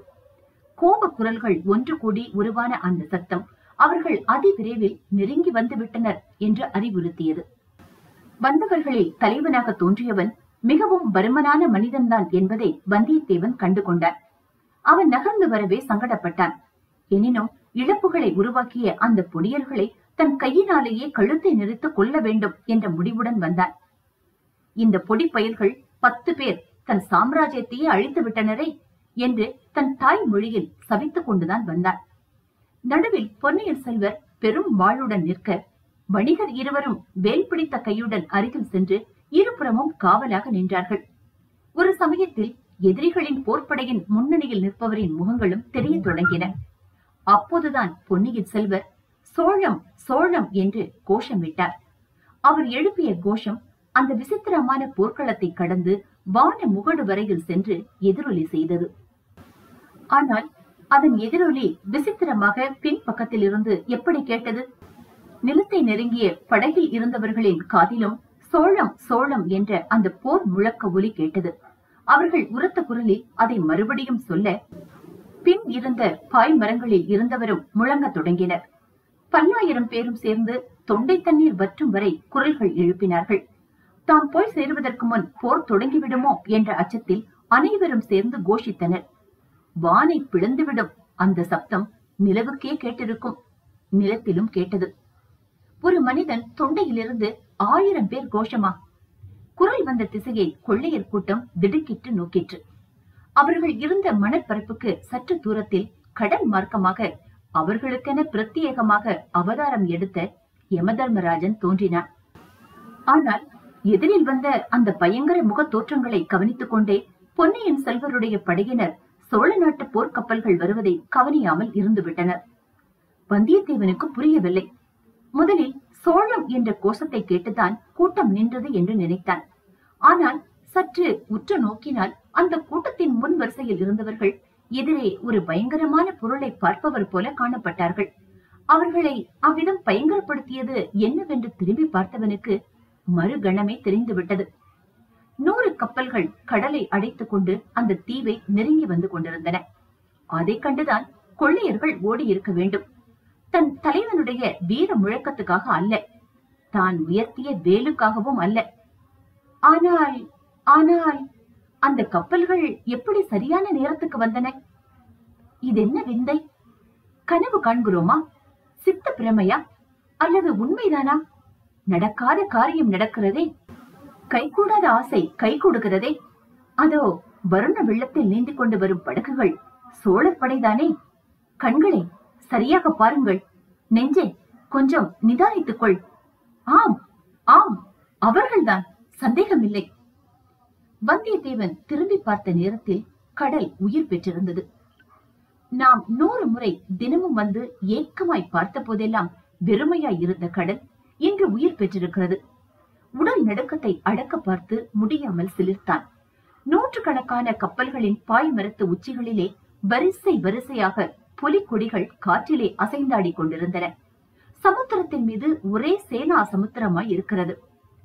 கோப குரல்கள் ஒன்று கூடி உருவான அந்த சத்தம் அவர்கள் அதிவிரைவில் நெருங்கி வந்து விட்டனர் என்று அறிவுறுத்தியது வந்தவர்களில் தலைவனாக தோன்றியவன் மிகவும் பருமனான மனிதன்தான் என்பதை வந்தியத்தேவன் கண்டு கொண்டான் அவன் நகர்ந்து வரவே சங்கடப்பட்டான் எனினும் இழப்புகளை உருவாக்கிய அந்த பொடியர்களை தன் கையினாலேயே கழுத்தை நிறுத்து கொள்ள வேண்டும் என்ற முடிவுடன் வந்தான் இந்த பொடி பயல்கள் பத்து பேர் தன் சாம்ராஜ்யத்தையே அழித்து விட்டனரே என்று தன் தாய் மொழியில் சபித்துக் கொண்டுதான் வந்தான் நடுவில் பொன்னியின் செல்வர் பெரும் வாளுடன் நிற்க வணிகர் இருவரும் வேல் பிடித்த கையுடன் அருகில் சென்று இருபுறமும் காவலாக நின்றார்கள் ஒரு சமயத்தில் எதிரிகளின் போர்ப்படையின் முன்னணியில் நிற்பவரின் முகங்களும் தெரியத் தொடங்கின அப்போதுதான் பொன்னியின் செல்வர் சோழம் சோழம் என்று கோஷமிட்டார் அவர் எழுப்பிய கோஷம் அந்த விசித்திரமான போர்க்களத்தை கடந்து வான முகடு வரையில் சென்று எதிரொலி செய்தது ஆனால் அதன் எதிரொலி விசித்திரமாக பின்பக்கத்தில் இருந்து எப்படி கேட்டது நிலத்தை நெருங்கிய படகில் இருந்தவர்களின் காதிலும் சோழம் சோழம் என்ற அந்த போர் முழக்க ஒலி கேட்டது அவர்கள் உரத்த குரலில் அதை மறுபடியும் சொல்ல பின் இருந்த பாய் மரங்களில் இருந்தவரும் முழங்கத் தொடங்கினர் பல்லாயிரம் பேரும் சேர்ந்து தொண்டை தண்ணீர் வற்றும் வரை குரல்கள் எழுப்பினார்கள் தாம் போய் சேருவதற்கு முன் போர் தொடங்கிவிடுமோ என்ற அச்சத்தில் அனைவரும் சேர்ந்து கோஷித்தனர் வானை பிளந்துவிடும் அந்த சப்தம் நிலவுக்கே கேட்டிருக்கும் நிலத்திலும் கேட்டது ஒரு மனிதன் தொண்டையிலிருந்து ஆயிரம் பேர் கோஷமா குரல் வந்த திசையை கொள்ளையர் கூட்டம் திடுக்கிட்டு நோக்கிற்று அவர்கள் இருந்த மணற்பரப்புக்கு சற்று தூரத்தில் கடல் மார்க்கமாக அவர்களுக்கென பிரத்யேகமாக அவதாரம் எடுத்த யமதர்மராஜன் தோன்றினான் ஆனால் எதிரில் வந்த அந்த பயங்கர முக தோற்றங்களை கவனித்துக் கொண்டே பொன்னியின் செல்வருடைய படையினர் சோழ நாட்டு போர்க்கப்பல்கள் வருவதை கவனியாமல் இருந்துவிட்டனர் வந்தியத்தேவனுக்கு புரியவில்லை முதலில் சோழம் என்ற கோஷத்தை கேட்டுதான் கூட்டம் நின்றது என்று நினைத்தான் ஆனால் சற்று உற்று நோக்கினால் அந்த கூட்டத்தின் முன் வரிசையில் இருந்தவர்கள் எதிரே ஒரு பயங்கரமான பொருளை பார்ப்பவர் போல காணப்பட்டார்கள் அவர்களை அவ்விதம் பயங்கரப்படுத்தியது என்னவென்று திரும்பி பார்த்தவனுக்கு மறுகணமே தெரிந்துவிட்டது நூறு கப்பல்கள் கடலை அடைத்துக் கொண்டு அந்த தீவை நெருங்கி வந்து கொண்டிருந்தன அதைக் கண்டுதான் கொள்ளையர்கள் ஓடி இருக்க வேண்டும் தன் தலைவனுடைய வீர முழக்கத்துக்காக அல்ல தான் உயர்த்திய வேலுக்காகவும் அல்ல ஆனால் ஆனால் அந்த கப்பல்கள் எப்படி சரியான நேரத்துக்கு வந்தன இது என்ன விந்தை கனவு காண்கிறோமா சித்த பிரமையா அல்லது உண்மைதானா நடக்காத காரியம் நடக்கிறதே கைகூடாத ஆசை கை கொடுக்கிறதே அதோ வருண வெள்ளத்தில் நீந்தி கொண்டு வரும் படகுகள் சோழர் படைதானே கண்களை சரியாக பாருங்கள் நெஞ்சே கொஞ்சம் நிதானித்துக் கொள் ஆம் ஆம் அவர்கள்தான் சந்தேகமில்லை வந்தியத்தேவன் திரும்பி பார்த்த நேரத்தில் கடல் உயிர் பெற்றிருந்தது நாம் நூறு முறை தினமும் வந்து ஏக்கமாய் பார்த்த போதெல்லாம் வெறுமையாய் இருந்த கடல் இன்று உயிர் பெற்றிருக்கிறது உடல் நடுக்கத்தை அடக்க பார்த்து முடியாமல் சிலிர்த்தான் நூற்றுக்கணக்கான கப்பல்களின் பாய்மரத்து உச்சிகளிலே வரிசை வரிசையாக புலிக்கொடிகள் காற்றிலே அசைந்தாடி கொண்டிருந்தன சமுத்திரத்தின் மீது ஒரே சேனா சமுத்திரமாய் இருக்கிறது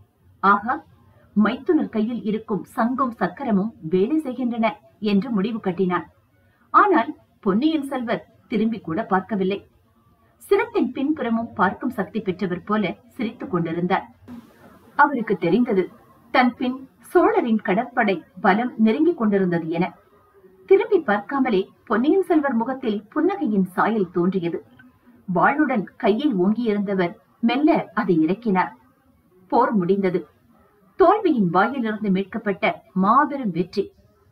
ஆகா மைத்துனர் கையில் இருக்கும் சங்கும் சக்கரமும் வேலை செய்கின்றன என்று முடிவு கட்டினான் ஆனால் பொன்னியின் செல்வர் திரும்பி கூட பார்க்கவில்லை சிரத்தின் பின்புறமும் பார்க்கும் சக்தி பெற்றவர் போல சிரித்துக் கொண்டிருந்தார் அவருக்கு தெரிந்தது தன் பின் சோழரின் கடற்படை பலம் நெருங்கிக் கொண்டிருந்தது என திரும்பி பார்க்காமலே பொன்னியின் செல்வர் முகத்தில் புன்னகையின் சாயல் தோன்றியது வாளுடன் கையை ஓங்கியிருந்தவர் மெல்ல அதை இறக்கினார் போர் முடிந்தது தோல்வியின் வாயிலிருந்து மீட்கப்பட்ட மாபெரும் வெற்றி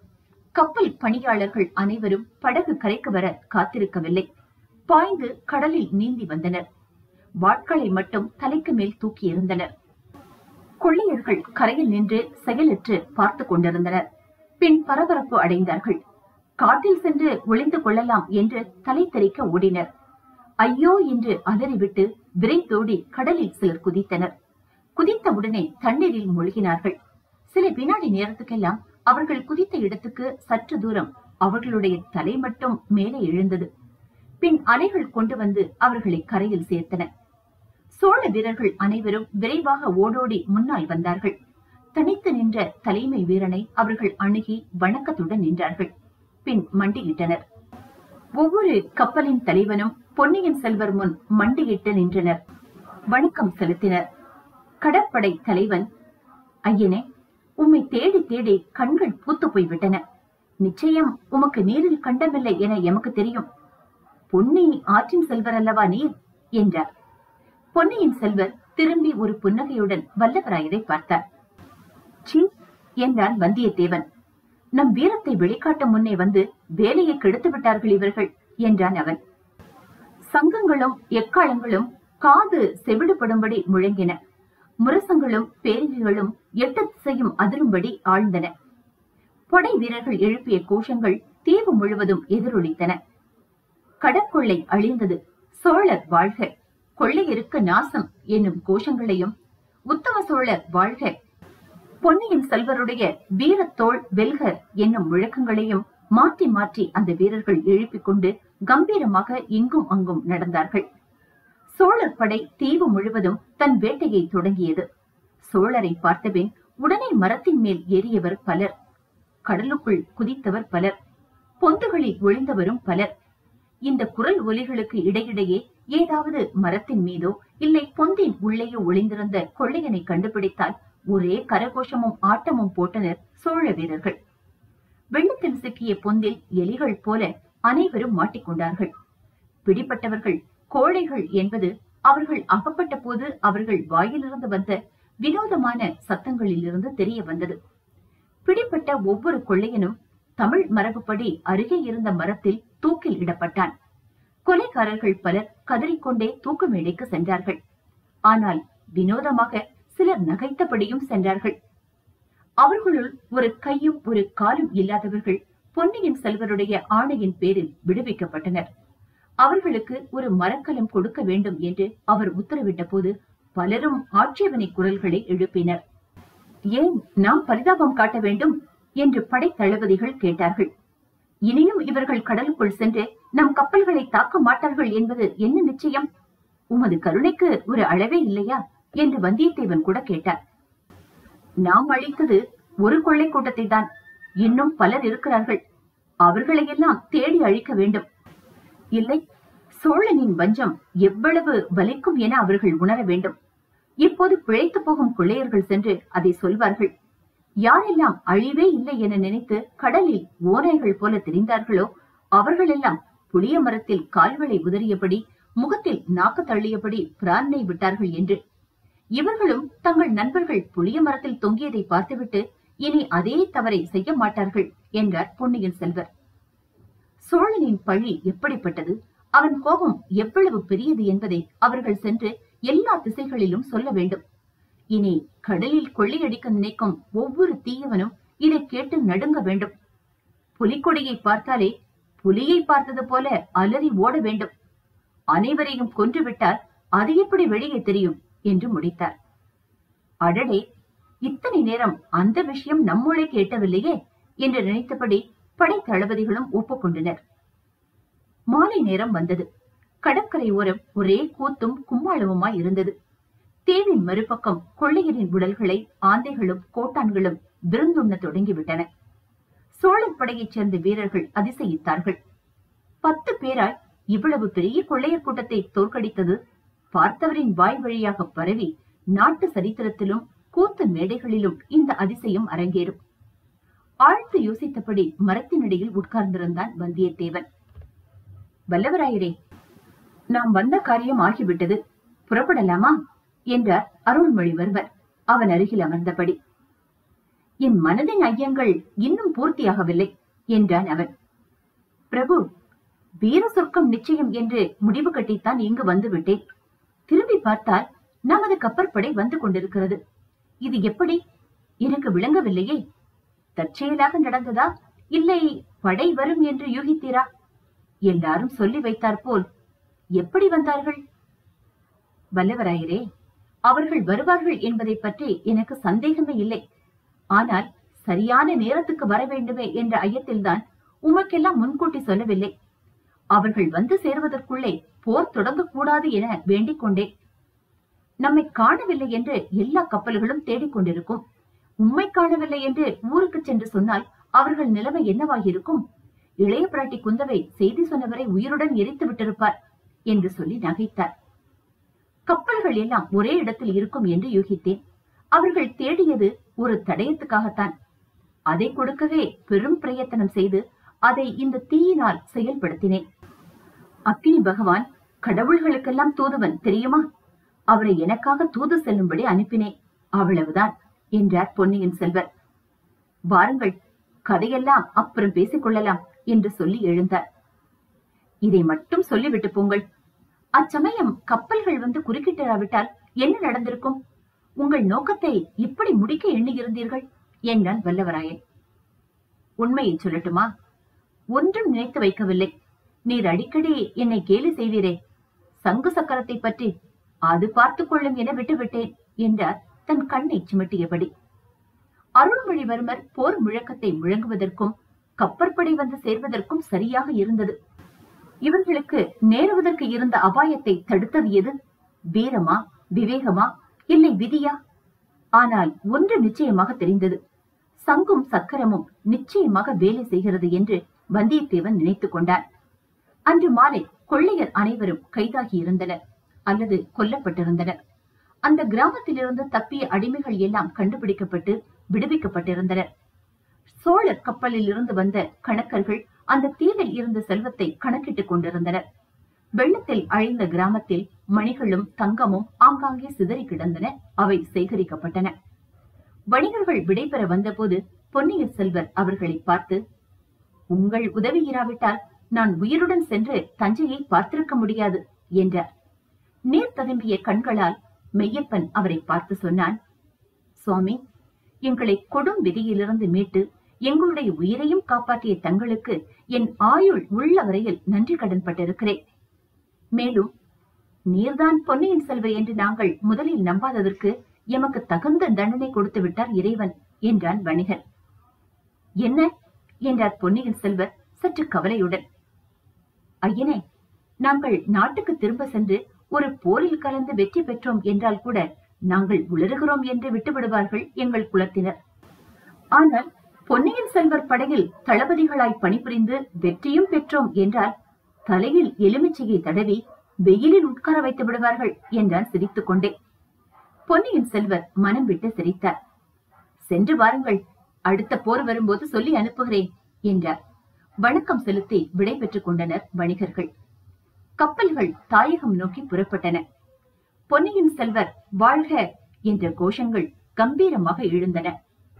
கப்பல் பணியாளர்கள் அனைவரும் படகு கரைக்கு வர காத்திருக்கவில்லை பாய்ந்து கடலில் நீந்தி வந்தனர் வாட்களை மட்டும் தலைக்கு மேல் தூக்கி இருந்தனர் கொள்ளையர்கள் கரையில் நின்று செயலற்று பார்த்து கொண்டிருந்தனர் பின் பரபரப்பு அடைந்தார்கள் காட்டில் சென்று ஒளிந்து கொள்ளலாம் என்று தலை தெறிக்க ஓடினர் ஐயோ என்று அலறிவிட்டு விரைந்தோடி கடலில் சிலர் குதித்தனர் குதித்தவுடனே தண்ணீரில் மூழ்கினார்கள் சில வினாடி நேரத்துக்கெல்லாம் அவர்கள் குதித்த இடத்துக்கு சற்று தூரம் அவர்களுடைய தலை மட்டும் மேலே எழுந்தது பின் அலைகள் கொண்டு வந்து அவர்களை கரையில் சேர்த்தன சோழ வீரர்கள் அனைவரும் விரைவாக ஓடோடி முன்னால் வந்தார்கள் தனித்து நின்ற தலைமை வீரனை அவர்கள் அணுகி வணக்கத்துடன் நின்றார்கள் பின் மண்டியிட்டனர் ஒவ்வொரு கப்பலின் தலைவனும் பொன்னியின் செல்வர் முன் மண்டியிட்டு நின்றனர் வணக்கம் செலுத்தினர் கடற்படை தலைவன் ஐயனே உம்மை தேடி தேடி கண்கள் பூத்து போய்விட்டன நிச்சயம் உமக்கு நீரில் கண்டமில்லை என எமக்கு தெரியும் பொன்னி ஆற்றின் செல்வர் அல்லவா நீர் என்றார் பொன்னியின் செல்வர் திரும்பி ஒரு புன்னகையுடன் வல்லவராயரை பார்த்தார் சீ என்றான் வந்தியத்தேவன் நம் வீரத்தை வெளிக்காட்டும் முன்னே வந்து வேலையை கெடுத்து விட்டார்கள் இவர்கள் என்றான் அவன் சங்கங்களும் எக்காலங்களும் காது செவிடுபடும்படி முழங்கின முரசங்களும் பேரிகைகளும் எட்டு திசையும் அதிரும்படி ஆழ்ந்தன படை வீரர்கள் எழுப்பிய கோஷங்கள் தீவு முழுவதும் எதிரொலித்தன கடற்கொள்ளை அழிந்தது சோழர் வாழ்க கொள்ளையருக்கு நாசம் என்னும் கோஷங்களையும் உத்தம சோழர் வாழ்க பொன்னியின் செல்வருடைய வீரத்தோள் வெல்க என்னும் முழக்கங்களையும் மாற்றி மாற்றி அந்த வீரர்கள் எழுப்பிக் கொண்டு கம்பீரமாக இங்கும் அங்கும் நடந்தார்கள் சோழர் படை தீவு முழுவதும் தன் வேட்டையை தொடங்கியது சோழரை பார்த்தபின் உடனே மரத்தின் மேல் ஏறியவர் பலர் கடலுக்குள் குதித்தவர் பலர் பொந்துகளில் ஒளிந்தவரும் பலர் இந்த குரல் ஒலிகளுக்கு இடையிடையே ஏதாவது மரத்தின் மீதோ இல்லை பொந்தின் உள்ளேயோ ஒளிந்திருந்த கொள்ளையனை கண்டுபிடித்தால் ஒரே கரகோஷமும் ஆட்டமும் போட்டனர் சோழ வீரர்கள் வெள்ளத்தில் சிக்கிய பொந்தில் எலிகள் போல அனைவரும் மாட்டிக்கொண்டார்கள் பிடிப்பட்டவர்கள் கோழைகள் என்பது அவர்கள் அகப்பட்ட போது அவர்கள் வாயிலிருந்து வந்த வினோதமான சத்தங்களிலிருந்து தெரிய வந்தது பிடிப்பட்ட ஒவ்வொரு கொள்ளையனும் தமிழ் மரபுப்படி அருகே இருந்த மரத்தில் தூக்கில் இடப்பட்டான் கொலைகாரர்கள் பலர் கதறிக்கொண்டே தூக்கு மேடைக்கு சென்றார்கள் ஆனால் வினோதமாக சிலர் நகைத்தபடியும் சென்றார்கள் அவர்களுள் ஒரு கையும் ஒரு காலும் இல்லாதவர்கள் பொன்னியின் செல்வருடைய ஆணையின் பேரில் விடுவிக்கப்பட்டனர் அவர்களுக்கு ஒரு மரக்கலம் கொடுக்க வேண்டும் என்று அவர் உத்தரவிட்ட போது பலரும் ஆட்சேபனை குரல்களை எழுப்பினர் ஏன் நாம் பரிதாபம் காட்ட வேண்டும் என்று படை தளபதிகள் கேட்டார்கள் இனியும் இவர்கள் கடலுக்குள் சென்று நம் கப்பல்களை தாக்க மாட்டார்கள் என்பது என்ன நிச்சயம் உமது கருணைக்கு ஒரு அளவே இல்லையா என்று வந்தியத்தேவன் கூட கேட்டார் நாம் அழித்தது ஒரு கொள்ளை கூட்டத்தை தான் இன்னும் பலர் இருக்கிறார்கள் அவர்களையெல்லாம் தேடி அழிக்க வேண்டும் இல்லை சோழனின் வஞ்சம் எவ்வளவு வலிக்கும் என அவர்கள் உணர வேண்டும் இப்போது பிழைத்து போகும் கொள்ளையர்கள் சென்று அதை சொல்வார்கள் யாரெல்லாம் அழிவே இல்லை என நினைத்து கடலில் ஓநாய்கள் போல திரிந்தார்களோ அவர்களெல்லாம் புளிய மரத்தில் கால்களை உதறியபடி முகத்தில் நாக்கு தள்ளியபடி பிராணனை விட்டார்கள் என்று இவர்களும் தங்கள் நண்பர்கள் புளிய மரத்தில் தொங்கியதை பார்த்துவிட்டு இனி அதே தவறை செய்ய மாட்டார்கள் என்றார் பொன்னியின் செல்வர் சோழனின் பழி எப்படிப்பட்டது அவன் கோபம் எவ்வளவு பெரியது என்பதை அவர்கள் சென்று எல்லா திசைகளிலும் சொல்ல வேண்டும் இனி கடலில் கொள்ளையடிக்க நினைக்கும் ஒவ்வொரு தீயவனும் இதை கேட்டு நடுங்க வேண்டும் புலிக்கொடியை பார்த்தாலே புலியை பார்த்தது போல அலறி ஓட வேண்டும் அனைவரையும் கொன்றுவிட்டால் அது எப்படி வெளியே தெரியும் என்று முடித்தார் அடடே இத்தனை நேரம் அந்த விஷயம் நம்முளே கேட்டவில்லையே என்று நினைத்தபடி படை தளபதிகளும் ஒப்புக்கொண்டனர் மாலை நேரம் வந்தது கடற்கரை ஓரம் ஒரே கூத்தும் கும்மாளவுமாய் இருந்தது தீவின் மறுபக்கம் கொள்ளையரின் உடல்களை ஆந்தைகளும் கோட்டான்களும் விருந்துண்ண தொடங்கிவிட்டன சோழர் படையைச் சேர்ந்த வீரர்கள் அதிசயித்தார்கள் பத்து பேராய் இவ்வளவு பெரிய கொள்ளையர் கூட்டத்தை தோற்கடித்தது பார்த்தவரின் வாய் வழியாக பரவி நாட்டு சரித்திரத்திலும் கூத்து மேடைகளிலும் இந்த அதிசயம் அரங்கேறும் ஆழ்ந்து யோசித்தபடி மரத்தினடியில் உட்கார்ந்திருந்தான் வந்தியத்தேவன் வல்லவராயரே நாம் வந்த காரியம் ஆகிவிட்டது புறப்படலாமா என்றார் அருள்மொழிவர்மர் அவன் அருகில் அமர்ந்தபடி என் மனதின் ஐயங்கள் இன்னும் பூர்த்தியாகவில்லை என்றான் அவன் பிரபு வீர சொர்க்கம் நிச்சயம் என்று முடிவு கட்டித்தான் இங்கு வந்து விட்டேன் திரும்பி பார்த்தால் நமது கப்பற்படை வந்து கொண்டிருக்கிறது இது எப்படி எனக்கு விளங்கவில்லையே தற்செயலாக நடந்ததா இல்லை படை வரும் என்று யூகித்தீரா எல்லாரும் சொல்லி வைத்தார் போல் எப்படி வந்தார்கள் வல்லவராயரே அவர்கள் வருவார்கள் என்பதை பற்றி எனக்கு சந்தேகமே இல்லை ஆனால் சரியான நேரத்துக்கு வர வேண்டுமே என்ற ஐயத்தில்தான் உமக்கெல்லாம் முன்கூட்டி சொல்லவில்லை அவர்கள் வந்து சேருவதற்குள்ளே போர் தொடங்கக்கூடாது என வேண்டிக் கொண்டேன் நம்மை காணவில்லை என்று எல்லா கப்பல்களும் தேடிக்கொண்டிருக்கும் உம்மை காணவில்லை என்று ஊருக்கு சென்று சொன்னால் அவர்கள் நிலைமை என்னவாகியிருக்கும் இளைய பிராட்டி குந்தவை செய்தி சொன்னவரை உயிருடன் எரித்து விட்டிருப்பார் என்று சொல்லி நகைத்தார் கப்பல்கள் எல்லாம் ஒரே இடத்தில் இருக்கும் என்று யூகித்தேன் அவர்கள் தேடியது ஒரு தடயத்துக்காகத்தான் அதை கொடுக்கவே பெரும் பிரயத்தனம் செய்து அதை இந்த தீயினால் செயல்படுத்தினேன் அக்கினி பகவான் கடவுள்களுக்கெல்லாம் தூதுவன் தெரியுமா அவரை எனக்காக தூது செல்லும்படி அனுப்பினேன் அவ்வளவுதான் என்றார் பொன்னியின் செல்வர் வாருங்கள் கதையெல்லாம் அப்புறம் பேசிக் கொள்ளலாம் என்று சொல்லி எழுந்தார் இதை மட்டும் சொல்லிவிட்டு போங்கள் அச்சமயம் கப்பல்கள் வந்து குறுக்கிட்டராவிட்டால் என்ன நடந்திருக்கும் உங்கள் நோக்கத்தை இப்படி முடிக்க எண்ணியிருந்தீர்கள் என்றான் வல்லவராயன் உண்மையை சொல்லட்டுமா ஒன்றும் நினைத்து வைக்கவில்லை நீர் அடிக்கடி என்னை கேலி செய்வீரே சங்கு சக்கரத்தை பற்றி அது பார்த்துக் கொள்ளும் என விட்டுவிட்டேன் என்றார் தன் கண்ணை சிமிட்டியபடி அருள்மொழிவர்மர் போர் முழக்கத்தை முழங்குவதற்கும் கப்பற்படை வந்து சேர்வதற்கும் சரியாக இருந்தது இவர்களுக்கு நேருவதற்கு இருந்த அபாயத்தை தடுத்தது எது வீரமா விவேகமா இல்லை விதியா ஆனால் ஒன்று நிச்சயமாக தெரிந்தது சங்கும் சக்கரமும் நிச்சயமாக வேலை செய்கிறது என்று வந்தியத்தேவன் நினைத்துக் கொண்டான் அன்று மாலை கொள்ளையர் அனைவரும் கைதாகி இருந்தனர் அல்லது கொல்லப்பட்டிருந்தனர் அந்த கிராமத்திலிருந்து தப்பிய அடிமைகள் எல்லாம் கண்டுபிடிக்கப்பட்டு விடுவிக்கப்பட்டிருந்தனர் சோழர் கப்பலில் இருந்து வந்த கணக்கர்கள் அந்த தீவில் இருந்த செல்வத்தை கணக்கிட்டுக் கொண்டிருந்தனர் வெள்ளத்தில் அழிந்த கிராமத்தில் மணிகளும் தங்கமும் ஆங்காங்கே சிதறி கிடந்தன அவை சேகரிக்கப்பட்டன வணிகர்கள் விடைபெற வந்தபோது பொன்னியின் செல்வர் அவர்களை பார்த்து உங்கள் உதவி இராவிட்டால் நான் உயிருடன் சென்று தஞ்சையை பார்த்திருக்க முடியாது என்றார் நீர் ததும்பிய கண்களால் மெய்யப்பன் அவரை பார்த்து சொன்னான் சுவாமி எங்களை கொடும் விதியிலிருந்து மீட்டு எங்களுடைய உயிரையும் காப்பாற்றிய தங்களுக்கு என் ஆயுள் உள்ள வரையில் நன்றி கடன் பட்டிருக்கிறேன் மேலும் நீர்தான் பொன்னியின் செல்வ என்று நாங்கள் முதலில் நம்பாததற்கு எமக்கு தகுந்த தண்டனை கொடுத்து விட்டார் இறைவன் என்றான் வணிகன் என்ன என்றார் பொன்னியின் செல்வர் சற்று கவலையுடன் ஐயனே நாங்கள் நாட்டுக்கு திரும்ப சென்று ஒரு போரில் கலந்து வெற்றி பெற்றோம் என்றால் கூட நாங்கள் உளறுகிறோம் என்று விட்டுவிடுவார்கள் எங்கள் குலத்தினர் ஆனால் பொன்னியின் செல்வர் படையில் தளபதிகளாய் பணிபுரிந்து வெற்றியும் பெற்றோம் என்றால் தலையில் எலுமிச்சையை தடவி வெயிலில் உட்கார வைத்து விடுவார்கள் என்றான் சிரித்துக் கொண்டே பொன்னியின் செல்வர் மனம் விட்டு சிரித்தார் சென்று வாருங்கள் அடுத்த போர் வரும்போது சொல்லி அனுப்புகிறேன் என்றார் வணக்கம் செலுத்தி விடை பெற்றுக் கொண்டனர் வணிகர்கள் கப்பல்கள் தாயகம் நோக்கி புறப்பட்டன பொன்னியின் செல்வர் வாழ்க என்ற கோஷங்கள் கம்பீரமாக எழுந்தன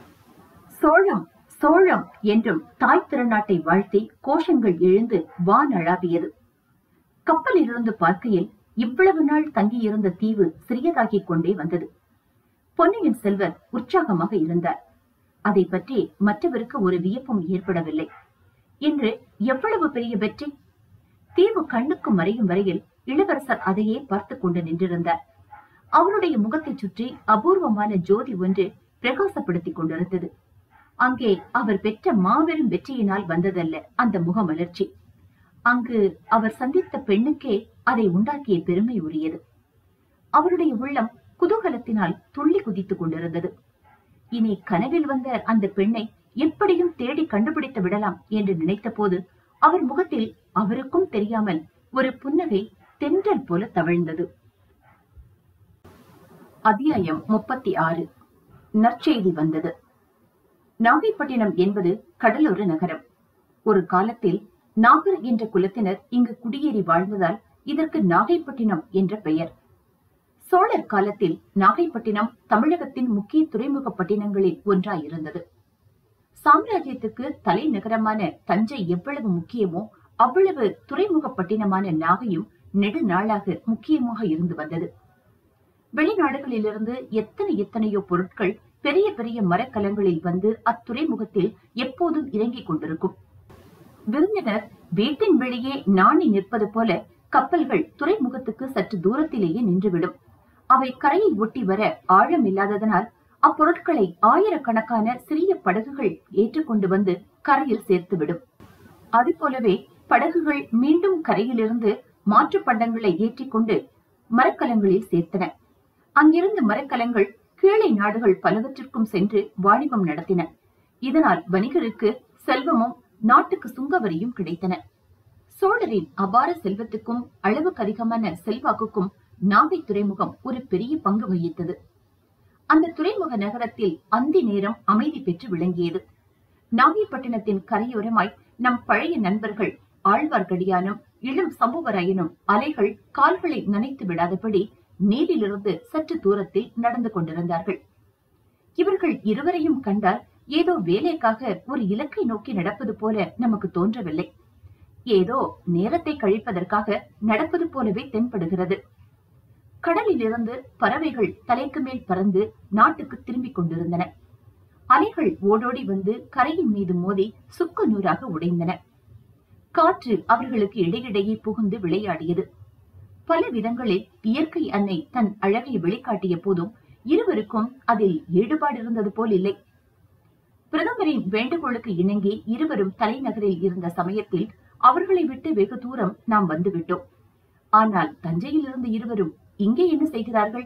சோழம் சோழம் என்றும் தாய் திருநாட்டை வாழ்த்தி கோஷங்கள் எழுந்து வான் அழாவியது கப்பலிலிருந்து பார்க்கையில் இவ்வளவு நாள் தங்கியிருந்த தீவு சிறியதாகிக் கொண்டே வந்தது பொன்னியின் செல்வர் உற்சாகமாக இருந்தார் அதை பற்றி மற்றவருக்கு ஒரு வியப்பும் ஏற்படவில்லை இன்று எவ்வளவு பெரிய வெற்றி தீவு கண்ணுக்கு மறையும் வரையில் இளவரசர் அதையே பார்த்துக் கொண்டு நின்றிருந்தார் அவருடைய முகத்தைச் சுற்றி அபூர்வமான ஜோதி ஒன்று பிரகாசப்படுத்திக் கொண்டிருந்தது அங்கே அவர் பெற்ற மாபெரும் வெற்றியினால் வந்ததல்ல அந்த முகமலர்ச்சி அங்கு அவர் சந்தித்த பெண்ணுக்கே அதை உண்டாக்கிய பெருமை உரியது அவருடைய உள்ளம் குதூகலத்தினால் துள்ளி குதித்துக் கொண்டிருந்தது இனி கனவில் வந்த அந்த பெண்ணை எப்படியும் தேடி கண்டுபிடித்து விடலாம் என்று நினைத்தபோது அவர் முகத்தில் அவருக்கும் தெரியாமல் ஒரு புன்னகை தென்றல் போல தவழ்ந்தது அத்தியாயம் முப்பத்தி ஆறு நற்செய்தி வந்தது நாகைப்பட்டினம் என்பது கடலோர நகரம் ஒரு காலத்தில் நாகர் என்ற குலத்தினர் இங்கு குடியேறி வாழ்ந்ததால் இதற்கு நாகைப்பட்டினம் என்ற பெயர் சோழர் காலத்தில் நாகைப்பட்டினம் தமிழகத்தின் முக்கிய துறைமுக பட்டினங்களில் ஒன்றாயிருந்தது சாம்ராஜ்யத்துக்கு தலைநகரமான தஞ்சை எவ்வளவு முக்கியமோ அவ்வளவு துறைமுக பட்டினமான நாகையும் நெடுநாளாக முக்கியமாக இருந்து வந்தது வெளிநாடுகளிலிருந்து எத்தனை எத்தனையோ பொருட்கள் பெரிய பெரிய மரக்கலங்களில் வந்து அத்துறைமுகத்தில் எப்போதும் இறங்கிக் கொண்டிருக்கும் விருந்தினர் வீட்டின் வெளியே நாணி நிற்பது போல கப்பல்கள் துறைமுகத்துக்கு சற்று தூரத்திலேயே நின்றுவிடும் அவை கரையை ஒட்டி வர ஆழம் இல்லாததனால் அப்பொருட்களை ஆயிரக்கணக்கான சிறிய படகுகள் ஏற்றுக்கொண்டு வந்து கரையில் சேர்த்துவிடும் அது போலவே படகுகள் மீண்டும் கரையிலிருந்து மாற்று பண்டங்களை ஏற்றிக்கொண்டு மரக்கலங்களில் சேர்த்தன அங்கிருந்து மரக்கலங்கள் கீழே நாடுகள் பலவற்றிற்கும் சென்று வாணிபம் நடத்தின இதனால் வணிகருக்கு செல்வமும் நாட்டுக்கு சுங்கவரியும் கிடைத்தன சோழரின் அபார செல்வத்துக்கும் அளவுக்கு அதிகமான செல்வாக்குக்கும் நாகை துறைமுகம் ஒரு பெரிய பங்கு வகித்தது அந்த துறைமுக நகரத்தில் அந்தி நேரம் அமைதி பெற்று விளங்கியது நாகைப்பட்டினத்தின் கரையோரமாய் நம் பழைய நண்பர்கள் ஆழ்வார்க்கடியானும் இளம் சம்புவராயனும் அலைகள் கால்களை நனைத்து விடாதபடி நீரிலிருந்து சற்று தூரத்தில் நடந்து கொண்டிருந்தார்கள் இவர்கள் இருவரையும் கண்டால் ஏதோ வேலைக்காக ஒரு இலக்கை நோக்கி நடப்பது போல நமக்கு தோன்றவில்லை ஏதோ நேரத்தை கழிப்பதற்காக நடப்பது போலவே தென்படுகிறது கடலில் இருந்து பறவைகள் தலைக்கு மேல் பறந்து நாட்டுக்கு திரும்பிக் கொண்டிருந்தன அலைகள் ஓடோடி வந்து கரையின் மீது மோதி சுக்கு நூறாக உடைந்தன காற்று அவர்களுக்கு இடையிடையே புகுந்து விளையாடியது பல விதங்களில் இயற்கை அன்னை தன் அழகை வெளிக்காட்டிய போதும் இருவருக்கும் அதில் ஈடுபாடு இருந்தது போல் இல்லை பிரதமரின் வேண்டுகோளுக்கு இணங்கி இருவரும் தலைநகரில் இருந்த சமயத்தில் அவர்களை விட்டு வெகு தூரம் நாம் வந்துவிட்டோம் ஆனால் தஞ்சையில் இருந்த இருவரும் இங்கே என்ன செய்கிறார்கள்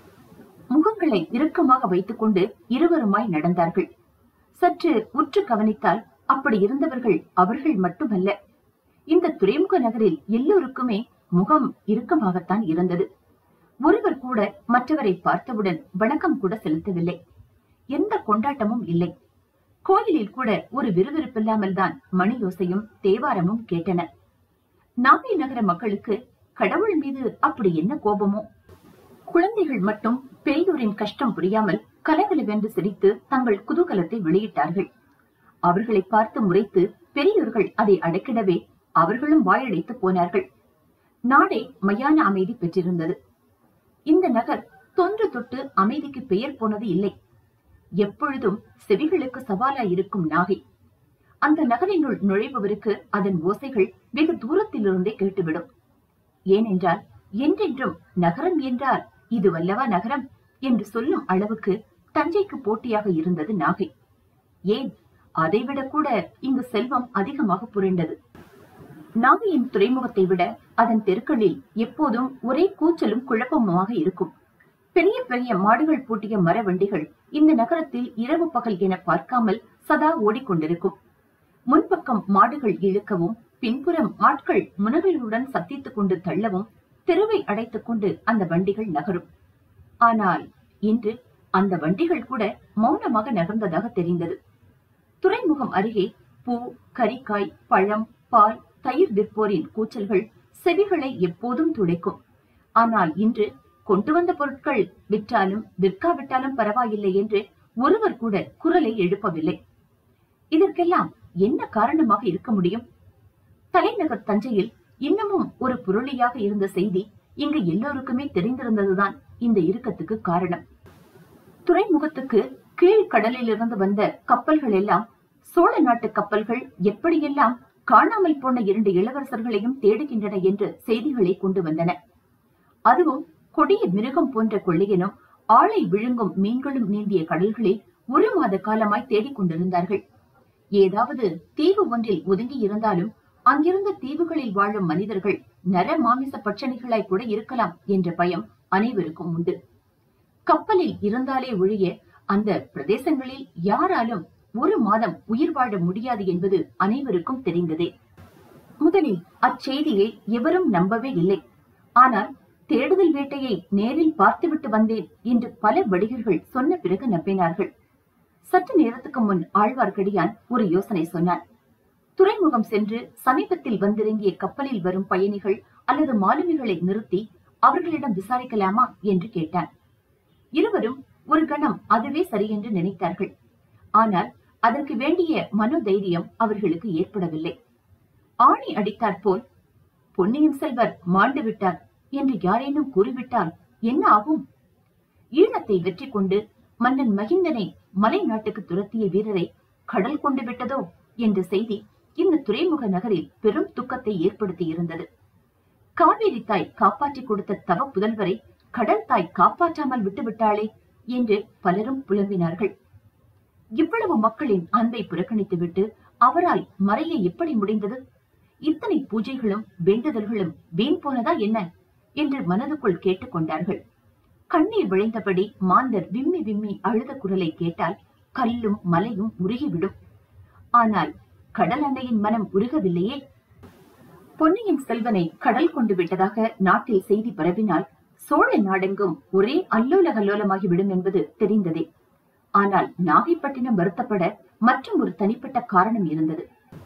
முகங்களை இறுக்கமாக வைத்துக்கொண்டு இருவருமாய் நடந்தார்கள் சற்று உற்று கவனித்தால் அப்படி இருந்தவர்கள் அவர்கள் மட்டுமல்ல இந்த துறைமுக நகரில் எல்லோருக்குமே முகம் இறுக்கமாகத்தான் இருந்தது ஒருவர் கூட மற்றவரை பார்த்தவுடன் வணக்கம் கூட செலுத்தவில்லை எந்த கொண்டாட்டமும் இல்லை கோயிலில் கூட ஒரு விறுவிறுப்பில்லாமல் தான் மணி யோசையும் தேவாரமும் கேட்டன நாகை நகர மக்களுக்கு கடவுள் மீது அப்படி என்ன கோபமோ குழந்தைகள் மட்டும் பெரியோரின் கஷ்டம் புரியாமல் கலகலவென்று சிரித்து தங்கள் குதூகலத்தை வெளியிட்டார்கள் அவர்களை பார்த்து முறைத்து பெரியோர்கள் அதை அடக்கிடவே அவர்களும் வாயடைத்து போனார்கள் நாடே மயான அமைதி பெற்றிருந்தது இந்த நகர் தொன்று தொட்டு அமைதிக்கு பெயர் போனது இல்லை எப்பொழுதும் செவிகளுக்கு சவாலாய் இருக்கும் நாகை அந்த நகரினுள் நுழைபவருக்கு அதன் ஓசைகள் வெகு தூரத்திலிருந்தே கேட்டுவிடும் ஏனென்றால் என்றென்றும் நகரம் என்றால் இது வல்லவா நகரம் என்று சொல்லும் அளவுக்கு தஞ்சைக்கு போட்டியாக இருந்தது நாகை ஏன் அதைவிட கூட இங்கு செல்வம் அதிகமாக புரண்டது நாகையின் துறைமுகத்தை விட அதன் தெருக்களில் எப்போதும் ஒரே கூச்சலும் குழப்பமுமாக இருக்கும் பெரிய பெரிய மாடுகள் பூட்டிய மர வண்டிகள் இந்த நகரத்தில் இரவு பகல் என பார்க்காமல் சதா ஓடிக்கொண்டிருக்கும் முன்பக்கம் மாடுகள் இழுக்கவும் பின்புறம் ஆட்கள் முனகளுடன் சத்தித்துக் கொண்டு தள்ளவும் தெருவை அடைத்துக் கொண்டு அந்த வண்டிகள் நகரும் ஆனால் இன்று அந்த வண்டிகள் கூட மௌனமாக நகர்ந்ததாக தெரிந்தது துறைமுகம் அருகே பூ கரிக்காய் பழம் பால் தயிர் விற்போரின் கூச்சல்கள் செவிகளை எப்போதும் துடைக்கும் ஆனால் இன்று கொண்டு வந்த பொருட்கள் விற்றாலும் விற்காவிட்டாலும் பரவாயில்லை என்று ஒருவர் கூட குரலை எழுப்பவில்லை இதற்கெல்லாம் என்ன காரணமாக இருக்க முடியும் தலைநகர் தஞ்சையில் இன்னமும் ஒரு புரளியாக இருந்த செய்தி இங்கு எல்லோருக்குமே தெரிந்திருந்ததுதான் இந்த இறுக்கத்துக்கு காரணம் துறைமுகத்துக்கு கீழ் கடலிலிருந்து வந்த கப்பல்கள் எல்லாம் சோழ நாட்டு கப்பல்கள் எப்படியெல்லாம் காணாமல் போன இரண்டு இளவரசர்களையும் தேடுகின்றன என்று செய்திகளை கொண்டு வந்தன அதுவும் கொடிய மிருகம் போன்ற கொள்ளையனும் ஆளை விழுங்கும் மீன்களும் நீந்திய கடல்களில் ஒரு மாத காலமாய் தேடிக் கொண்டிருந்தார்கள் ஏதாவது தீவு ஒன்றில் ஒதுங்கி இருந்தாலும் அங்கிருந்த தீவுகளில் வாழும் மனிதர்கள் நர மாமிச பட்சணிகளாய் கூட இருக்கலாம் என்ற பயம் அனைவருக்கும் உண்டு கப்பலில் இருந்தாலே ஒழிய அந்த பிரதேசங்களில் யாராலும் ஒரு மாதம் உயிர் வாழ முடியாது என்பது அனைவருக்கும் தெரிந்ததே முதலில் அச்செய்தியை எவரும் நம்பவே இல்லை ஆனால் தேடுதல் வேட்டையை நேரில் பார்த்துவிட்டு வந்தேன் என்று பல வடிகர்கள் சொன்ன பிறகு நம்பினார்கள் சற்று நேரத்துக்கு முன் ஆழ்வார்க்கடியான் ஒரு யோசனை சொன்னான் துறைமுகம் சென்று சமீபத்தில் வந்திறங்கிய கப்பலில் வரும் பயணிகள் அல்லது மாலுமிகளை நிறுத்தி அவர்களிடம் விசாரிக்கலாமா என்று கேட்டான் இருவரும் ஒரு கணம் அதுவே சரியென்று நினைத்தார்கள் ஆனால் அதற்கு வேண்டிய மனோதைரியம் அவர்களுக்கு ஏற்படவில்லை ஆணி அடித்தாற்போல் பொன்னியின் செல்வர் மாண்டு விட்டார் என்று யாரேனும் கூறிவிட்டால் என்ன ஆகும் ஈழத்தை வெற்றி கொண்டு மன்னன் மகிந்தனை மலை நாட்டுக்கு துரத்திய வீரரை கடல் கொண்டு விட்டதோ என்ற செய்தி இந்த துறைமுக நகரில் பெரும் துக்கத்தை ஏற்படுத்தி இருந்தது காவேரி தாய் காப்பாற்றி கொடுத்த தவ புதல்வரை கடல் தாய் காப்பாற்றாமல் விட்டுவிட்டாளே என்று பலரும் புலம்பினார்கள் இவ்வளவு மக்களின் அன்பை புறக்கணித்துவிட்டு அவரால் மறைய எப்படி முடிந்தது இத்தனை பூஜைகளும் வேண்டுதல்களும் வீண் போனதா என்ன என்று மனதுக்குள் கேட்டுக்கொண்டார்கள் கண்ணீர் விளைந்தபடி மாந்தர் விம்மி விம்மி அழுத குரலை கேட்டால் கல்லும் மலையும் உருகிவிடும் ஆனால் கடல் அன்னையின் மனம் உருகவில்லையே பொன்னியின் செல்வனை கடல் கொண்டு விட்டதாக நாட்டில் செய்தி பரவினால் சோழ நாடெங்கும் ஒரே அல்லோல கல்லோலமாகிவிடும் என்பது தெரிந்ததே ஆனால் நாகைப்பட்டினம் வருத்தப்பட மற்றும் ஒரு தனிப்பட்ட காரணம் இருந்தது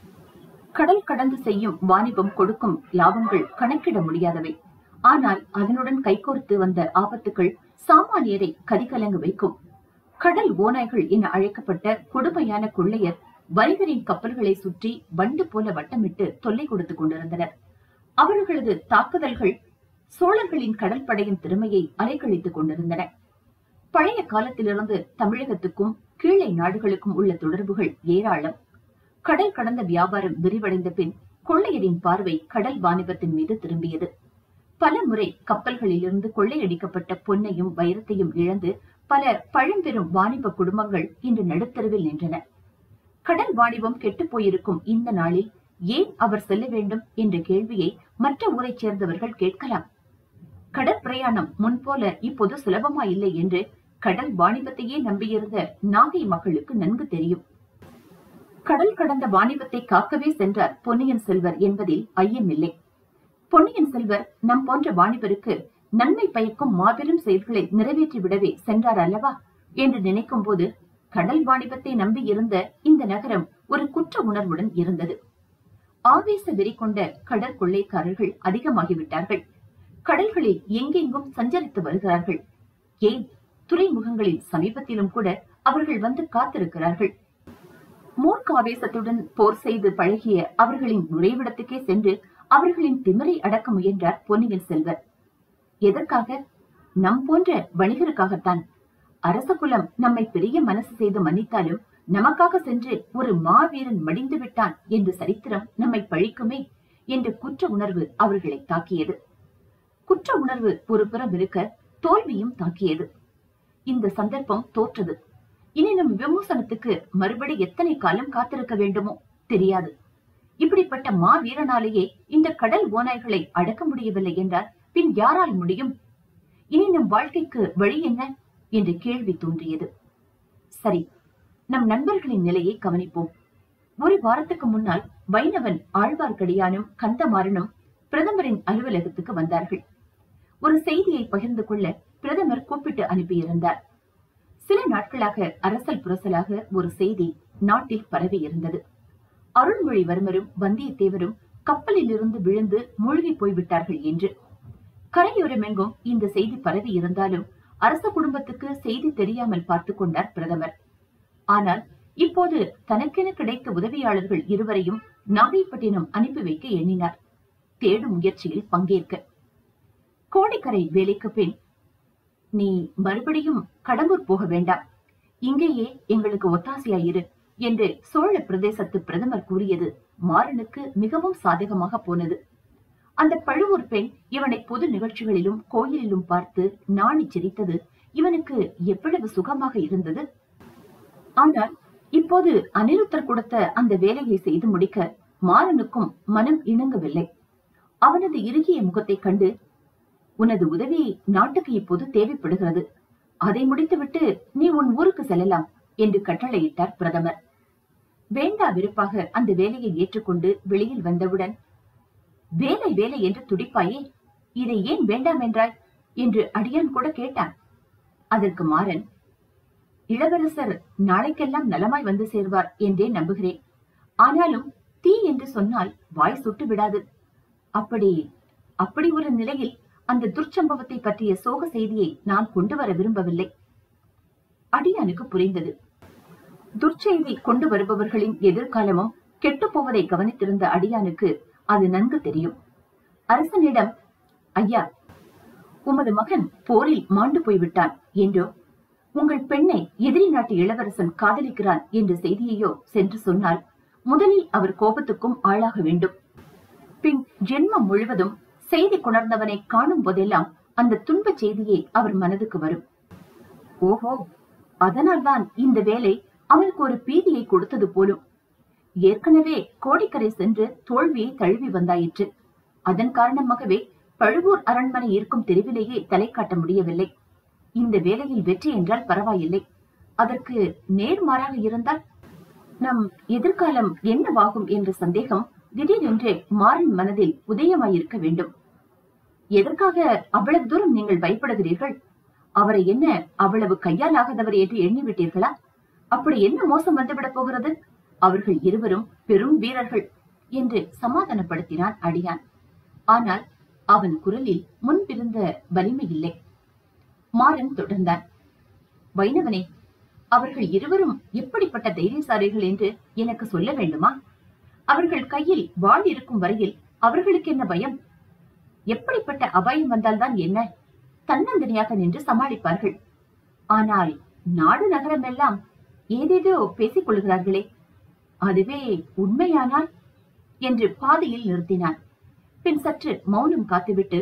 கடல் கடந்து செய்யும் வாணிபம் கொடுக்கும் லாபங்கள் கணக்கிட முடியாதவை ஆனால் அதனுடன் கைகோர்த்து வந்த ஆபத்துக்கள் சாமானியரை கதிகலங்க வைக்கும் கடல் ஓநாய்கள் என அழைக்கப்பட்ட கொடுமையான கொள்ளையர் வணிகரின் கப்பல்களை சுற்றி வண்டு போல வட்டமிட்டு தொல்லை கொடுத்துக் கொண்டிருந்தனர் அவர்களது தாக்குதல்கள் சோழர்களின் கடல் படையின் திறமையை அலைக்கழித்துக் கொண்டிருந்தன பழைய காலத்திலிருந்து தமிழகத்துக்கும் கீழே நாடுகளுக்கும் உள்ள தொடர்புகள் ஏராளம் கடல் கடந்த வியாபாரம் விரிவடைந்த பின் கொள்ளையரின் பார்வை கடல் வாணிபத்தின் மீது திரும்பியது பல முறை கப்பல்களிலிருந்து கொள்ளையடிக்கப்பட்ட பொன்னையும் வைரத்தையும் இழந்து பல பழம்பெரும் வாணிப குடும்பங்கள் இன்று நடுத்தருவில் நின்றன கடல் வாணிபம் கெட்டுப் போயிருக்கும் இந்த நாளில் ஏன் அவர் செல்ல வேண்டும் என்ற கேள்வியை மற்ற ஊரைச் சேர்ந்தவர்கள் கேட்கலாம் கடற்பிரயாணம் முன்போல இப்போது சுலபமா இல்லை என்று கடல் வாணிபத்தையே நம்பியிருந்த நாகை மக்களுக்கு நன்கு தெரியும் கடல் கடந்த வாணிபத்தை காக்கவே சென்றார் பொன்னியின் செல்வர் என்பதில் ஐயமில்லை பொன்னியின் செல்வர் நம் போன்ற வாணிபருக்கு நன்மை பயக்கும் மாபெரும் செயல்களை நிறைவேற்றி விடவே சென்றார் அல்லவா என்று நினைக்கும் போது கடல் வாணிபத்தை நம்பி இருந்த இந்த நகரம் ஒரு குற்ற உணர்வுடன் இருந்தது ஆவேச வெறி கொண்ட கடற்கொள்ளைக்காரர்கள் அதிகமாகிவிட்டார்கள் கடல்களில் எங்கெங்கும் சஞ்சரித்து வருகிறார்கள் ஏன் துறைமுகங்களின் சமீபத்திலும் கூட அவர்கள் வந்து காத்திருக்கிறார்கள் மூர்க்க ஆவேசத்துடன் போர் செய்து பழகிய அவர்களின் நுழைவிடத்துக்கே சென்று அவர்களின் திமிரை அடக்க முயன்றார் பொன்னியின் செல்வர் எதற்காக நம் போன்ற வணிகருக்காகத்தான் அரச குலம் நம்மை பெரிய மனசு செய்து மன்னித்தாலும் நமக்காக சென்று ஒரு மாவீரன் மடிந்து விட்டான் என்று சரித்திரம் நம்மை பழிக்குமே என்ற குற்ற உணர்வு அவர்களை தாக்கியது குற்ற உணர்வு ஒரு புறம் இருக்க தோல்வியும் தாக்கியது இந்த சந்தர்ப்பம் தோற்றது இனி நம் விமோசனத்துக்கு மறுபடி எத்தனை காலம் காத்திருக்க வேண்டுமோ தெரியாது இப்படிப்பட்ட மா வீரனாலேயே இந்த கடல் ஓநாய்களை அடக்க முடியவில்லை என்றால் பின் யாரால் முடியும் இனி நம் வாழ்க்கைக்கு வழி என்ன என்ற கேள்வி தோன்றியது சரி நம் நண்பர்களின் நிலையை கவனிப்போம் ஒரு வாரத்துக்கு முன்னால் வைணவன் ஆழ்வார்க்கடியானும் கந்தமாறனும் பிரதமரின் அலுவலகத்துக்கு வந்தார்கள் ஒரு செய்தியை பகிர்ந்து கொள்ள பிரதமர் கூப்பிட்டு அனுப்பியிருந்தார் சில நாட்களாக அரசல் புரசலாக ஒரு செய்தி நாட்டில் பரவி இருந்தது அருள்மொழிவர்மரும் வந்தியத்தேவரும் கப்பலில் இருந்து விழுந்து மூழ்கி போய்விட்டார்கள் என்று கரையோரமெங்கும் இந்த செய்தி பரவி இருந்தாலும் அரச குடும்பத்துக்கு செய்தி தெரியாமல் பார்த்துக் கொண்டார் பிரதமர் ஆனால் இப்போது தனக்கென கிடைத்த உதவியாளர்கள் இருவரையும் நாகைப்பட்டினம் அனுப்பி வைக்க எண்ணினார் தேடும் முயற்சியில் பங்கேற்க கோடிக்கரை வேலைக்கு பின் நீ மறுபடியும் கடம்பூர் போக வேண்டாம் இங்கேயே எங்களுக்கு ஒத்தாசையாயிரு என்று சோழ பிரதேசத்து பிரதமர் கூறியது மாறனுக்கு மிகவும் சாதகமாக போனது அந்த பழுவூர் பெண் இவனை பொது நிகழ்ச்சிகளிலும் கோயிலிலும் பார்த்து நாணி சிரித்தது இவனுக்கு எவ்வளவு சுகமாக இருந்தது ஆனால் இப்போது அனிருத்தர் கொடுத்த அந்த வேலையை செய்து முடிக்க மாறனுக்கும் மனம் இணங்கவில்லை அவனது இறுகிய முகத்தைக் கண்டு உனது உதவி நாட்டுக்கு இப்போது தேவைப்படுகிறது அதை முடித்துவிட்டு நீ உன் ஊருக்கு செல்லலாம் என்று கட்டளையிட்டார் பிரதமர் வேண்டா விருப்பாக அந்த வேலையை ஏற்றுக்கொண்டு வெளியில் வந்தவுடன் வேலை வேலை என்று துடிப்பாயே இதை ஏன் வேண்டாம் என்றாய் என்று அடியான் கூட கேட்டான் அதற்கு மாறன் இளவரசர் நாளைக்கெல்லாம் நலமாய் வந்து சேர்வார் என்றே நம்புகிறேன் ஆனாலும் தீ என்று சொன்னால் வாய் சுட்டு விடாது அப்படி அப்படி ஒரு நிலையில் அந்த துர்ச்சம்பவத்தை பற்றிய சோக செய்தியை நான் கொண்டு வர விரும்பவில்லை அடியானுக்கு புரிந்தது துர்ச்செய்தி கொண்டு வருபவர்களின் எதிர்காலமும் கெட்டுப் போவதை கவனித்திருந்த அடியானுக்கு அது நன்கு தெரியும் அரசனிடம் ஐயா உமது மகன் போரில் மாண்டு போய்விட்டான் என்றோ உங்கள் பெண்ணை எதிரி நாட்டு இளவரசன் காதலிக்கிறான் என்ற செய்தியையோ சென்று சொன்னால் முதலில் அவர் கோபத்துக்கும் ஆளாக வேண்டும் பின் ஜென்மம் முழுவதும் செய்தி கொணர்ந்தவனை காணும் போதெல்லாம் அந்த துன்பச் செய்தியே அவர் மனதுக்கு வரும் ஓஹோ அதனால்தான் இந்த வேலை அவனுக்கு ஒரு பீதியை கொடுத்தது போலும் ஏற்கனவே கோடிக்கரை சென்று தோல்வியை தழுவி வந்தாயிற்று அதன் காரணமாகவே பழுவூர் அரண்மனை இருக்கும் தெருவிலேயே தலை காட்ட முடியவில்லை இந்த வேலையில் வெற்றி என்றால் பரவாயில்லை அதற்கு நேர்மாறாக இருந்தால் நம் எதிர்காலம் என்னவாகும் என்ற சந்தேகம் திடீரென்று மாறன் மனதில் உதயமாயிருக்க வேண்டும் எதற்காக அவ்வளவு தூரம் நீங்கள் பயப்படுகிறீர்கள் அவரை என்ன அவ்வளவு கையால் ஆகாதவர் என்று எண்ணிவிட்டீர்களா அப்படி என்ன மோசம் வந்துவிடப் போகிறது அவர்கள் இருவரும் பெரும் வீரர்கள் என்று சமாதானப்படுத்தினான் அடியான் ஆனால் அவன் குரலில் முன்பிருந்த வலிமை இல்லை மாறன் தொடர்ந்தான் வைணவனே அவர்கள் இருவரும் எப்படிப்பட்ட தைரியசாலிகள் என்று எனக்கு சொல்ல வேண்டுமா அவர்கள் கையில் வாள் இருக்கும் வரையில் அவர்களுக்கு என்ன பயம் எப்படிப்பட்ட அபாயம் வந்தால்தான் என்ன தன்னந்தனியாக நின்று சமாளிப்பார்கள் ஆனால் நாடு நகரமெல்லாம் ஏதேதோ பேசிக் கொள்கிறார்களே அதுவே உண்மையானால் என்று பாதியில் நிறுத்தினான் பின் சற்று மௌனம் காத்துவிட்டு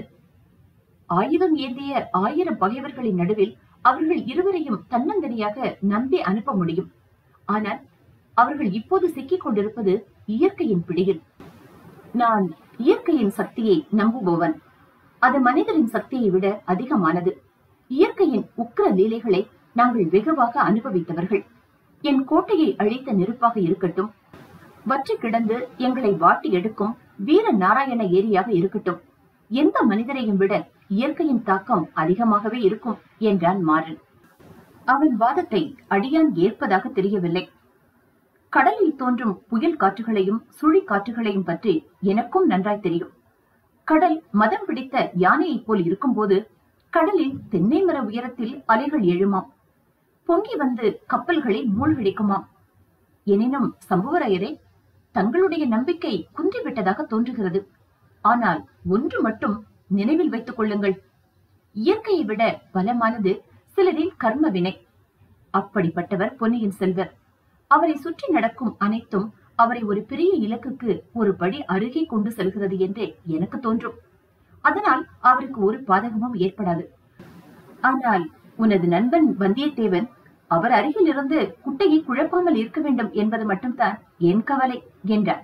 ஆயுதம் ஏந்திய ஆயிரம் பகைவர்களின் நடுவில் அவர்கள் இருவரையும் தன்னந்தனியாக நம்பி அனுப்ப முடியும் ஆனால் அவர்கள் இப்போது சிக்கிக் கொண்டிருப்பது இயற்கையின் பிடியில் நான் இயற்கையின் சக்தியை நம்புபவன் அது மனிதரின் சக்தியை விட அதிகமானது இயற்கையின் உக்கிர லீலைகளை நாங்கள் வெகுவாக அனுபவித்தவர்கள் என் கோட்டையை அழித்த நெருப்பாக இருக்கட்டும் வற்றி கிடந்து எங்களை வாட்டி எடுக்கும் வீர நாராயண ஏரியாக இருக்கட்டும் எந்த மனிதரையும் விட இயற்கையின் தாக்கம் அதிகமாகவே இருக்கும் என்றான் மாறன் அவன் வாதத்தை அடியான் ஏற்பதாக தெரியவில்லை கடலில் தோன்றும் புயல் காற்றுகளையும் சுழி காற்றுகளையும் பற்றி எனக்கும் நன்றாய் தெரியும் கடல் மதம் பிடித்த யானையைப் போல் இருக்கும்போது கடலில் தென்னை மர உயரத்தில் அலைகள் எழுமாம் பொங்கி வந்து கப்பல்களை மூழ்கடிக்குமாம் எனினும் சம்புவராயரே தங்களுடைய நம்பிக்கை குன்றிவிட்டதாக தோன்றுகிறது ஆனால் ஒன்று மட்டும் நினைவில் வைத்துக் கொள்ளுங்கள் இயற்கையை விட பலமானது சிலரின் கர்ம வினை அப்படிப்பட்டவர் பொன்னியின் செல்வர் அவரை சுற்றி நடக்கும் அனைத்தும் அவரை ஒரு பெரிய இலக்குக்கு ஒரு படி அருகே கொண்டு செல்கிறது என்றே எனக்கு தோன்றும் அதனால் அவருக்கு ஒரு பாதகமும் ஏற்படாது ஆனால் உனது நண்பன் வந்தியத்தேவன் அவர் அருகில் இருந்து குட்டையை குழப்பாமல் இருக்க வேண்டும் என்பது மட்டும்தான் என் கவலை என்றார்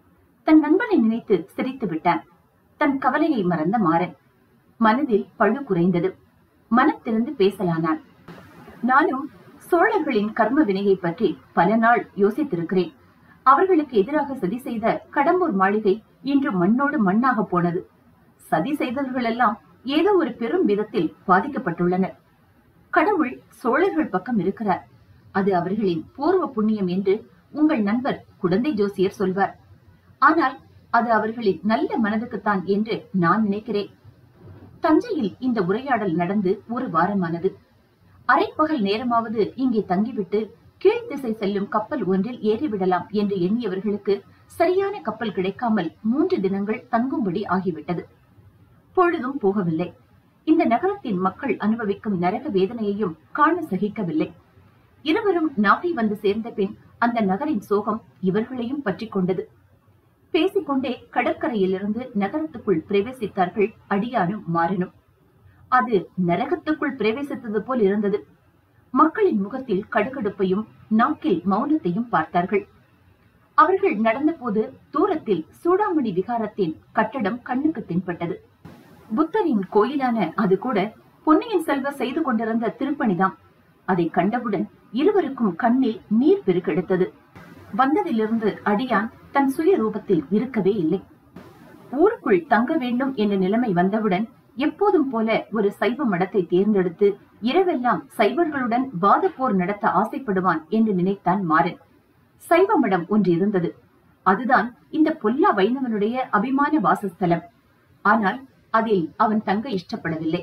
தன் நண்பனை நினைத்து சிரித்து விட்டான் தன் கவலையை மறந்த மாறன் மனதில் பழு குறைந்தது மனத்திறந்து பேசலானான் நானும் சோழர்களின் கர்ம வினையை பற்றி பல நாள் யோசித்திருக்கிறேன் அவர்களுக்கு எதிராக சதி செய்த கடம்பூர் மாளிகை இன்று மண்ணோடு மண்ணாக போனது சதி செய்தவர்கள் எல்லாம் ஏதோ ஒரு பெரும் விதத்தில் பாதிக்கப்பட்டுள்ளனர் கடவுள் சோழர்கள் பக்கம் இருக்கிறார் அது அவர்களின் பூர்வ புண்ணியம் என்று உங்கள் நண்பர் குடந்தை ஜோசியர் சொல்வார் ஆனால் அது அவர்களின் நல்ல மனதுக்குத்தான் என்று நான் நினைக்கிறேன் தஞ்சையில் இந்த உரையாடல் நடந்து ஒரு வாரமானது அரைப்பகல் நேரமாவது இங்கே தங்கிவிட்டு கீழ் திசை செல்லும் கப்பல் ஒன்றில் ஏறிவிடலாம் என்று எண்ணியவர்களுக்கு சரியான கப்பல் கிடைக்காமல் மூன்று தினங்கள் தங்கும்படி ஆகிவிட்டது பொழுதும் போகவில்லை இந்த நகரத்தின் மக்கள் அனுபவிக்கும் நரக வேதனையையும் காண சகிக்கவில்லை இருவரும் நாகை வந்து சேர்ந்த பின் அந்த நகரின் சோகம் இவர்களையும் பற்றிக் கொண்டது பேசிக்கொண்டே கடற்கரையிலிருந்து நகரத்துக்குள் பிரவேசித்தார்கள் அடியானும் மாறனும் அது நரகத்துக்குள் பிரவேசித்தது போல் இருந்தது மக்களின் முகத்தில் கடுகடுப்பையும் நாக்கில் மௌனத்தையும் பார்த்தார்கள் அவர்கள் நடந்தபோது தூரத்தில் சூடாமணி விகாரத்தின் கட்டடம் கண்ணுக்கு தென்பட்டது புத்தரின் கோயிலான அது கூட பொன்னியின் செல்வர் செய்து கொண்டிருந்த திருப்பணிதான் அதை கண்டவுடன் இருவருக்கும் கண்ணில் நீர் பெருக்கெடுத்தது வந்ததிலிருந்து அடியான் தன் சுய ரூபத்தில் இருக்கவே இல்லை ஊருக்குள் தங்க வேண்டும் என்ற நிலைமை வந்தவுடன் எப்போதும் போல ஒரு சைவ மடத்தை தேர்ந்தெடுத்து இரவெல்லாம் சைவர்களுடன் வாதப்போர் நடத்த ஆசைப்படுவான் என்று நினைத்தான் மாறன் சைவ மடம் ஒன்று இருந்தது அதுதான் இந்த பொல்லா வைணவனுடைய அபிமான வாசஸ்தலம் ஆனால் அதில் அவன் தங்க இஷ்டப்படவில்லை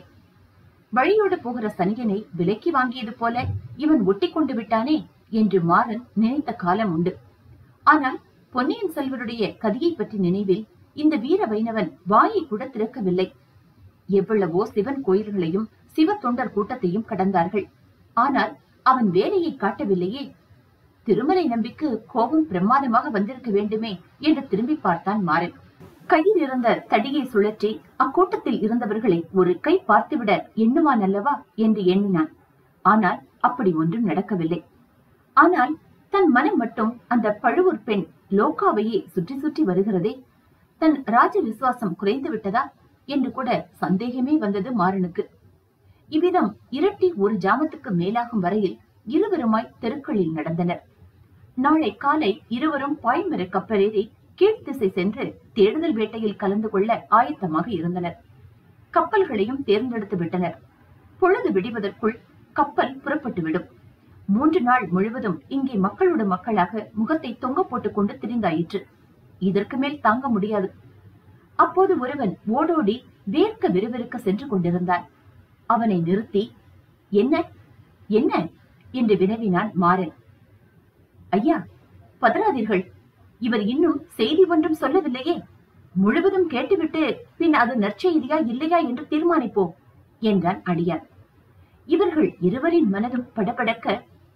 வழியோடு போகிற சனியனை விலைக்கு வாங்கியது போல இவன் ஒட்டி கொண்டு விட்டானே என்று மாறன் நினைத்த காலம் உண்டு ஆனால் பொன்னியின் செல்வருடைய கதியை பற்றி நினைவில் இந்த வீர வைணவன் வாயை கூட திறக்கவில்லை எவ்வளவோ சிவன் கோயில்களையும் சிவ தொண்டர் கூட்டத்தையும் கடந்தார்கள் ஆனால் அவன் வேலையை காட்டவில்லையே திருமலை நம்பிக்கு கோபம் பிரமாதமாக வந்திருக்க வேண்டுமே என்று திரும்பி பார்த்தான் மாறன் கையில் இருந்த தடியை சுழற்றி அக்கூட்டத்தில் இருந்தவர்களை ஒரு கை பார்த்துவிட எண்ணுவான் அல்லவா என்று எண்ணினான் ஆனால் அப்படி ஒன்றும் நடக்கவில்லை ஆனால் தன் மனம் மட்டும் அந்த பழுவூர் பெண் லோகாவையே சுற்றி சுற்றி வருகிறதே தன் ராஜ விசுவாசம் குறைந்து விட்டதா என்று கூட சந்தேகமே வந்தது மாறனுக்கு இவ்விதம் இரட்டி ஒரு ஜாமத்துக்கு மேலாகும் வரையில் இருவருமாய் தெருக்களில் நடந்தனர் நாளை காலை இருவரும் பாய்மர கப்பலேறி கீழ்த்திசை சென்று தேடுதல் வேட்டையில் கலந்து கொள்ள ஆயத்தமாக இருந்தனர் கப்பல்களையும் தேர்ந்தெடுத்து விட்டனர் பொழுது விடிவதற்குள் கப்பல் புறப்பட்டுவிடும் மூன்று நாள் முழுவதும் இங்கே மக்களோட மக்களாக முகத்தை தொங்க போட்டுக் கொண்டு திரிந்தாயிற்று இதற்கு மேல் தாங்க முடியாது அப்போது ஒருவன் ஓடோடி வேர்க்க விறுவிறுக்க சென்று கொண்டிருந்தான் அவனை நிறுத்தி என்ன என்ன என்று வினவினான் மாறன் ஐயா பதறாதீர்கள் இவர் இன்னும் செய்தி ஒன்றும் சொல்லவில்லையே முழுவதும் கேட்டுவிட்டு பின் அது நற்செய்தியா இல்லையா என்று தீர்மானிப்போம் என்றான் அடியான் இவர்கள் இருவரின் மனதும் படபடக்க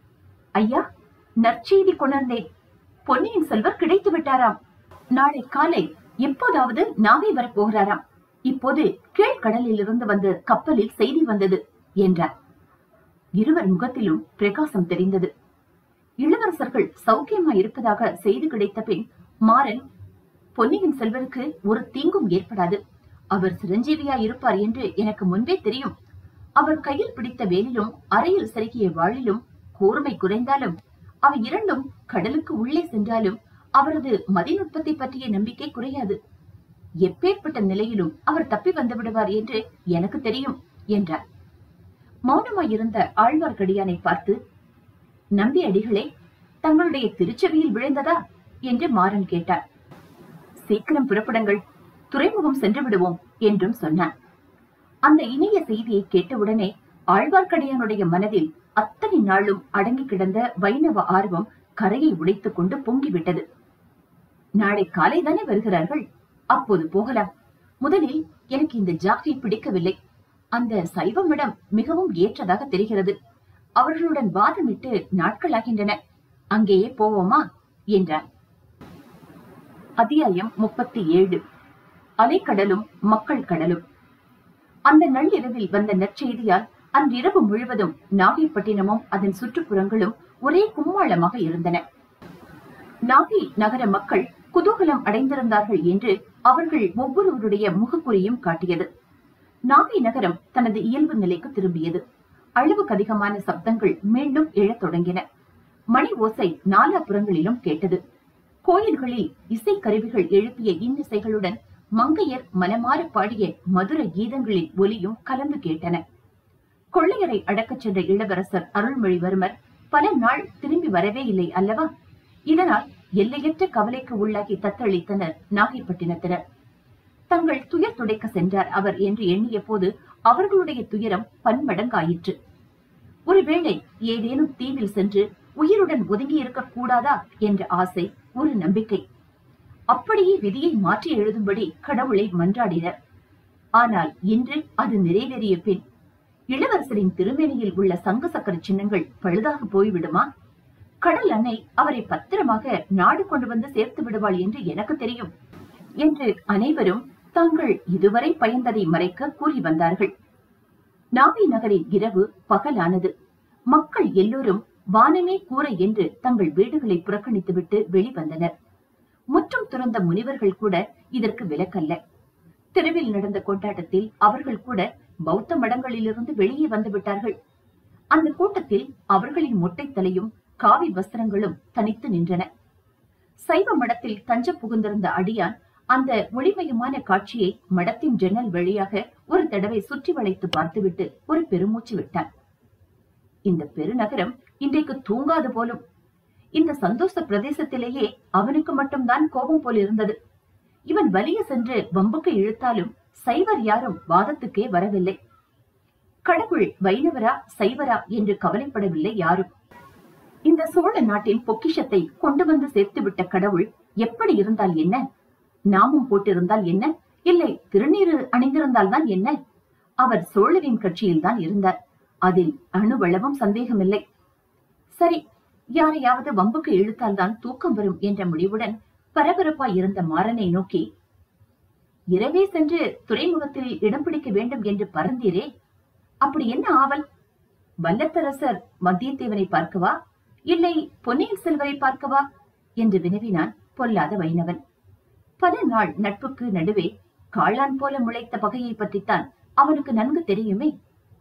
ஐயா நற்செய்தி கொணர்ந்தேன் பொன்னியின் செல்வர் கிடைத்து விட்டாராம் நாளை காலை எப்போதாவது நாகை வரப்போகிறாராம் இப்போது கீழ்கடலில் இருந்து வந்து கப்பலில் செய்தி வந்தது என்றார் இருவர் முகத்திலும் பிரகாசம் தெரிந்தது இளவரசர்கள் சௌக்கியமா இருப்பதாக செய்தி கிடைத்த பின் மாறன் பொன்னியின் செல்வருக்கு ஒரு தீங்கும் ஏற்படாது அவர் சிரஞ்சீவியா இருப்பார் என்று எனக்கு முன்பே தெரியும் அவர் கையில் பிடித்த வேலிலும் அறையில் செருகிய வாளிலும் கூர்மை குறைந்தாலும் அவை இரண்டும் கடலுக்கு உள்ளே சென்றாலும் அவரது மதிநுட்பத்தை பற்றிய நம்பிக்கை குறையாது எப்பேற்பட்ட நிலையிலும் அவர் தப்பி வந்து விடுவார் என்று எனக்கு தெரியும் என்றார் மௌனமாயிருந்த ஆழ்வார்க்கடியானை பார்த்து நம்பி அடிகளே தங்களுடைய திருச்செவியில் விழுந்ததா என்று மாறன் கேட்டார் சீக்கிரம் புறப்படுங்கள் துறைமுகம் சென்று விடுவோம் என்றும் சொன்னான் அந்த இனிய செய்தியை கேட்டவுடனே ஆழ்வார்க்கடியானுடைய மனதில் அத்தனை நாளும் அடங்கி கிடந்த வைணவ ஆர்வம் கரையை உடைத்துக் கொண்டு பொங்கிவிட்டது நாளை காலை தானே வருகிறார்கள் அப்போது போகலாம் முதலில் எனக்கு இந்த ஜாகை பிடிக்கவில்லை அந்த சைவமிடம் மிகவும் ஏற்றதாக தெரிகிறது அவர்களுடன் வாதமிட்டு நாட்களாகின்றன அங்கேயே போவோமா என்றார் அத்தியாயம் முப்பத்தி ஏழு அலைக்கடலும் மக்கள் கடலும் அந்த நள்ளிரவில் வந்த நற்செய்தியால் அன்றிரவு முழுவதும் நாகைப்பட்டினமும் அதன் சுற்றுப்புறங்களும் ஒரே கும்மாளமாக இருந்தன நாகை நகர மக்கள் குதூகலம் அடைந்திருந்தார்கள் என்று அவர்கள் ஒவ்வொருவருடைய முகக்குறியும் காட்டியது நாகை நகரம் தனது இயல்பு நிலைக்கு திரும்பியது அளவுக்கு அதிகமான சப்தங்கள் மீண்டும் எழத் தொடங்கின மணி ஓசை நாலாபுறங்களிலும் கேட்டது கோயில்களில் இசை கருவிகள் எழுப்பிய இன்னிசைகளுடன் மங்கையர் மனமாற பாடிய மதுர கீதங்களின் ஒலியும் கலந்து கேட்டன கொள்ளையரை அடக்கச் சென்ற இளவரசர் அருள்மொழிவர்மர் பல நாள் திரும்பி வரவே இல்லை அல்லவா இதனால் எல்லையற்ற கவலைக்கு உள்ளாகி தத்தளித்தனர் நாகைப்பட்டினத்தினர் தங்கள் துயர் துடைக்க சென்றார் அவர் என்று எண்ணிய போது அவர்களுடைய துயரம் பன்மடங்காயிற்று ஒருவேளை ஏதேனும் தீவில் சென்று உயிருடன் ஒதுங்கி இருக்க கூடாதா என்ற ஆசை ஒரு நம்பிக்கை அப்படியே விதியை மாற்றி எழுதும்படி கடவுளை மன்றாடினர் ஆனால் இன்று அது நிறைவேறிய பின் இளவரசரின் திருமேனியில் உள்ள சங்க சக்கர சின்னங்கள் பழுதாக போய்விடுமா கடல் அன்னை அவரை பத்திரமாக நாடு கொண்டு வந்து சேர்த்து விடுவாள் என்று எனக்கு தெரியும் என்று அனைவரும் தாங்கள் இதுவரை பயந்ததை மறைக்க கூறி வந்தார்கள் நாகை நகரின் இரவு பகலானது மக்கள் எல்லோரும் வானமே கூரை என்று தங்கள் வீடுகளை புறக்கணித்துவிட்டு வெளிவந்தனர் முற்றும் துறந்த முனிவர்கள் கூட இதற்கு விலக்கல்ல தெருவில் நடந்த கொண்டாட்டத்தில் அவர்கள் கூட பௌத்த மடங்களிலிருந்து வெளியே வந்து விட்டார்கள் அந்த கூட்டத்தில் அவர்களின் மொட்டை தலையும் காவி வஸ்திரங்களும் தனித்து நின்றன சைவ மடத்தில் தஞ்ச புகுந்திருந்த அடியான் அந்த ஒளிமயமான காட்சியை மடத்தின் ஜன்னல் வழியாக ஒரு தடவை சுற்றி வளைத்து பார்த்துவிட்டு ஒரு பெருமூச்சு விட்டான் இந்த பெருநகரம் இன்றைக்கு தூங்காது போலும் இந்த சந்தோஷ பிரதேசத்திலேயே அவனுக்கு மட்டும்தான் கோபம் போல் இருந்தது இவன் வலிய சென்று வம்புக்கு இழுத்தாலும் சைவர் யாரும் வாதத்துக்கே வரவில்லை கடவுள் வைணவரா சைவரா என்று கவலைப்படவில்லை யாரும் இந்த சோழ நாட்டின் பொக்கிஷத்தை கொண்டு வந்து சேர்த்துவிட்ட கடவுள் எப்படி இருந்தால் என்ன நாமம் போட்டிருந்தால் என்ன இல்லை திருநீறு அணிந்திருந்தால் தான் என்ன அவர் சோழரின் கட்சியில் தான் இருந்தார் அதில் அணுவளவும் சந்தேகமில்லை சரி யாரையாவது வம்புக்கு இழுத்தால் தான் தூக்கம் வரும் என்ற முடிவுடன் பரபரப்பாய் இருந்த மாறனை நோக்கி இரவே சென்று துறைமுகத்தில் இடம் பிடிக்க வேண்டும் என்று பறந்தீரே அப்படி என்ன ஆவல் வல்லத்தரசர் மத்தியத்தேவனை பார்க்கவா இல்லை பொன்னியின் செல்வரை பார்க்கவா என்று வினவினான் பொல்லாத வைணவன் பல நாள் நட்புக்கு நடுவே காளான் போல முளைத்த பகையை பற்றித்தான் அவனுக்கு நன்கு தெரியுமே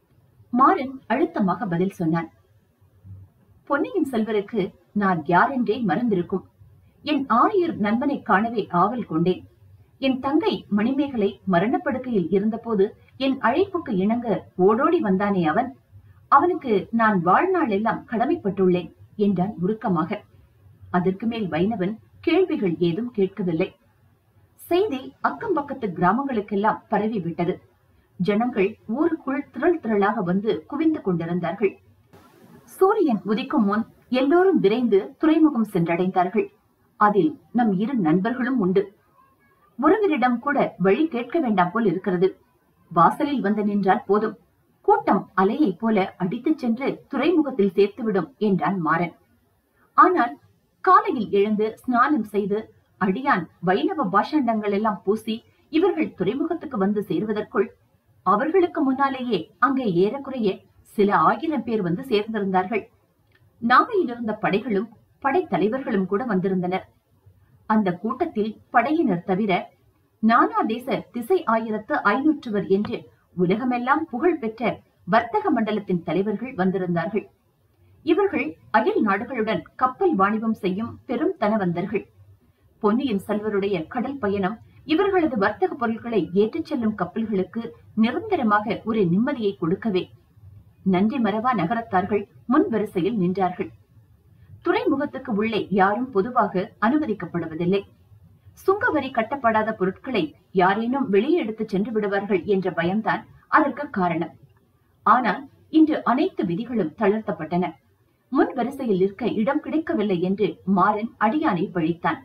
மாறன் அழுத்தமாக பதில் சொன்னான் பொன்னியின் செல்வருக்கு நான் யாரென்றே மறந்திருக்கும் என் ஆரியர் நண்பனை காணவே ஆவல் கொண்டேன் என் தங்கை மணிமேகலை மரணப்படுக்கையில் இருந்தபோது என் அழைப்புக்கு இணங்க ஓடோடி வந்தானே அவன் அவனுக்கு நான் வாழ்நாள் எல்லாம் கடமைப்பட்டுள்ளேன் என்றான் உருக்கமாக அதற்கு மேல் வைணவன் கேள்விகள் ஏதும் கேட்கவில்லை செய்தி அக்கம் பக்கத்து கிராமங்களுக்கெல்லாம் பரவி விட்டது ஜனங்கள் ஊருக்குள் திரள் திரளாக வந்து குவிந்து கொண்டிருந்தார்கள் சூரியன் உதிக்கும் முன் எல்லோரும் விரைந்து துறைமுகம் சென்றடைந்தார்கள் அதில் நம் இரு நண்பர்களும் உண்டு ஒருவரிடம் கூட வழி கேட்க வேண்டாம் போல் இருக்கிறது வாசலில் வந்து நின்றால் போதும் கூட்டம் அலையைப் போல அடித்துச் சென்று துறைமுகத்தில் சேர்த்துவிடும் என்றான் மாறன் ஆனால் காலையில் எழுந்து ஸ்நானம் செய்து அடியான் வைணவ பாஷாண்டங்கள் எல்லாம் பூசி இவர்கள் துறைமுகத்துக்கு வந்து சேர்வதற்குள் அவர்களுக்கு முன்னாலேயே அங்கே ஏறக்குறைய சில ஆயிரம் பேர் வந்து சேர்ந்திருந்தார்கள் நாகையில் இருந்த படைகளும் படைத்தலைவர்களும் கூட வந்திருந்தனர் அந்த கூட்டத்தில் படையினர் தவிர நானா தேச திசை ஆயிரத்து ஐநூற்றுவர் என்று உலகமெல்லாம் புகழ் பெற்ற வர்த்தக மண்டலத்தின் தலைவர்கள் வந்திருந்தார்கள் இவர்கள் அயல் நாடுகளுடன் கப்பல் வாணிபம் செய்யும் பெரும் தனவந்தர்கள் பொன்னியின் செல்வருடைய கடல் பயணம் இவர்களது வர்த்தக பொருட்களை ஏற்றிச் செல்லும் கப்பல்களுக்கு நிரந்தரமாக ஒரு நிம்மதியை கொடுக்கவே நன்றி மறவா நகரத்தார்கள் முன் வரிசையில் நின்றார்கள் துறைமுகத்துக்கு உள்ளே யாரும் பொதுவாக அனுமதிக்கப்படுவதில்லை சுங்கவரி கட்டப்படாத பொருட்களை யாரேனும் வெளியே எடுத்து சென்று விடுவார்கள் என்ற பயம்தான் அதற்கு காரணம் ஆனால் இன்று அனைத்து விதிகளும் தளர்த்தப்பட்டன முன் வரிசையில் நிற்க இடம் கிடைக்கவில்லை என்று மாறன் அடியானை பழித்தான்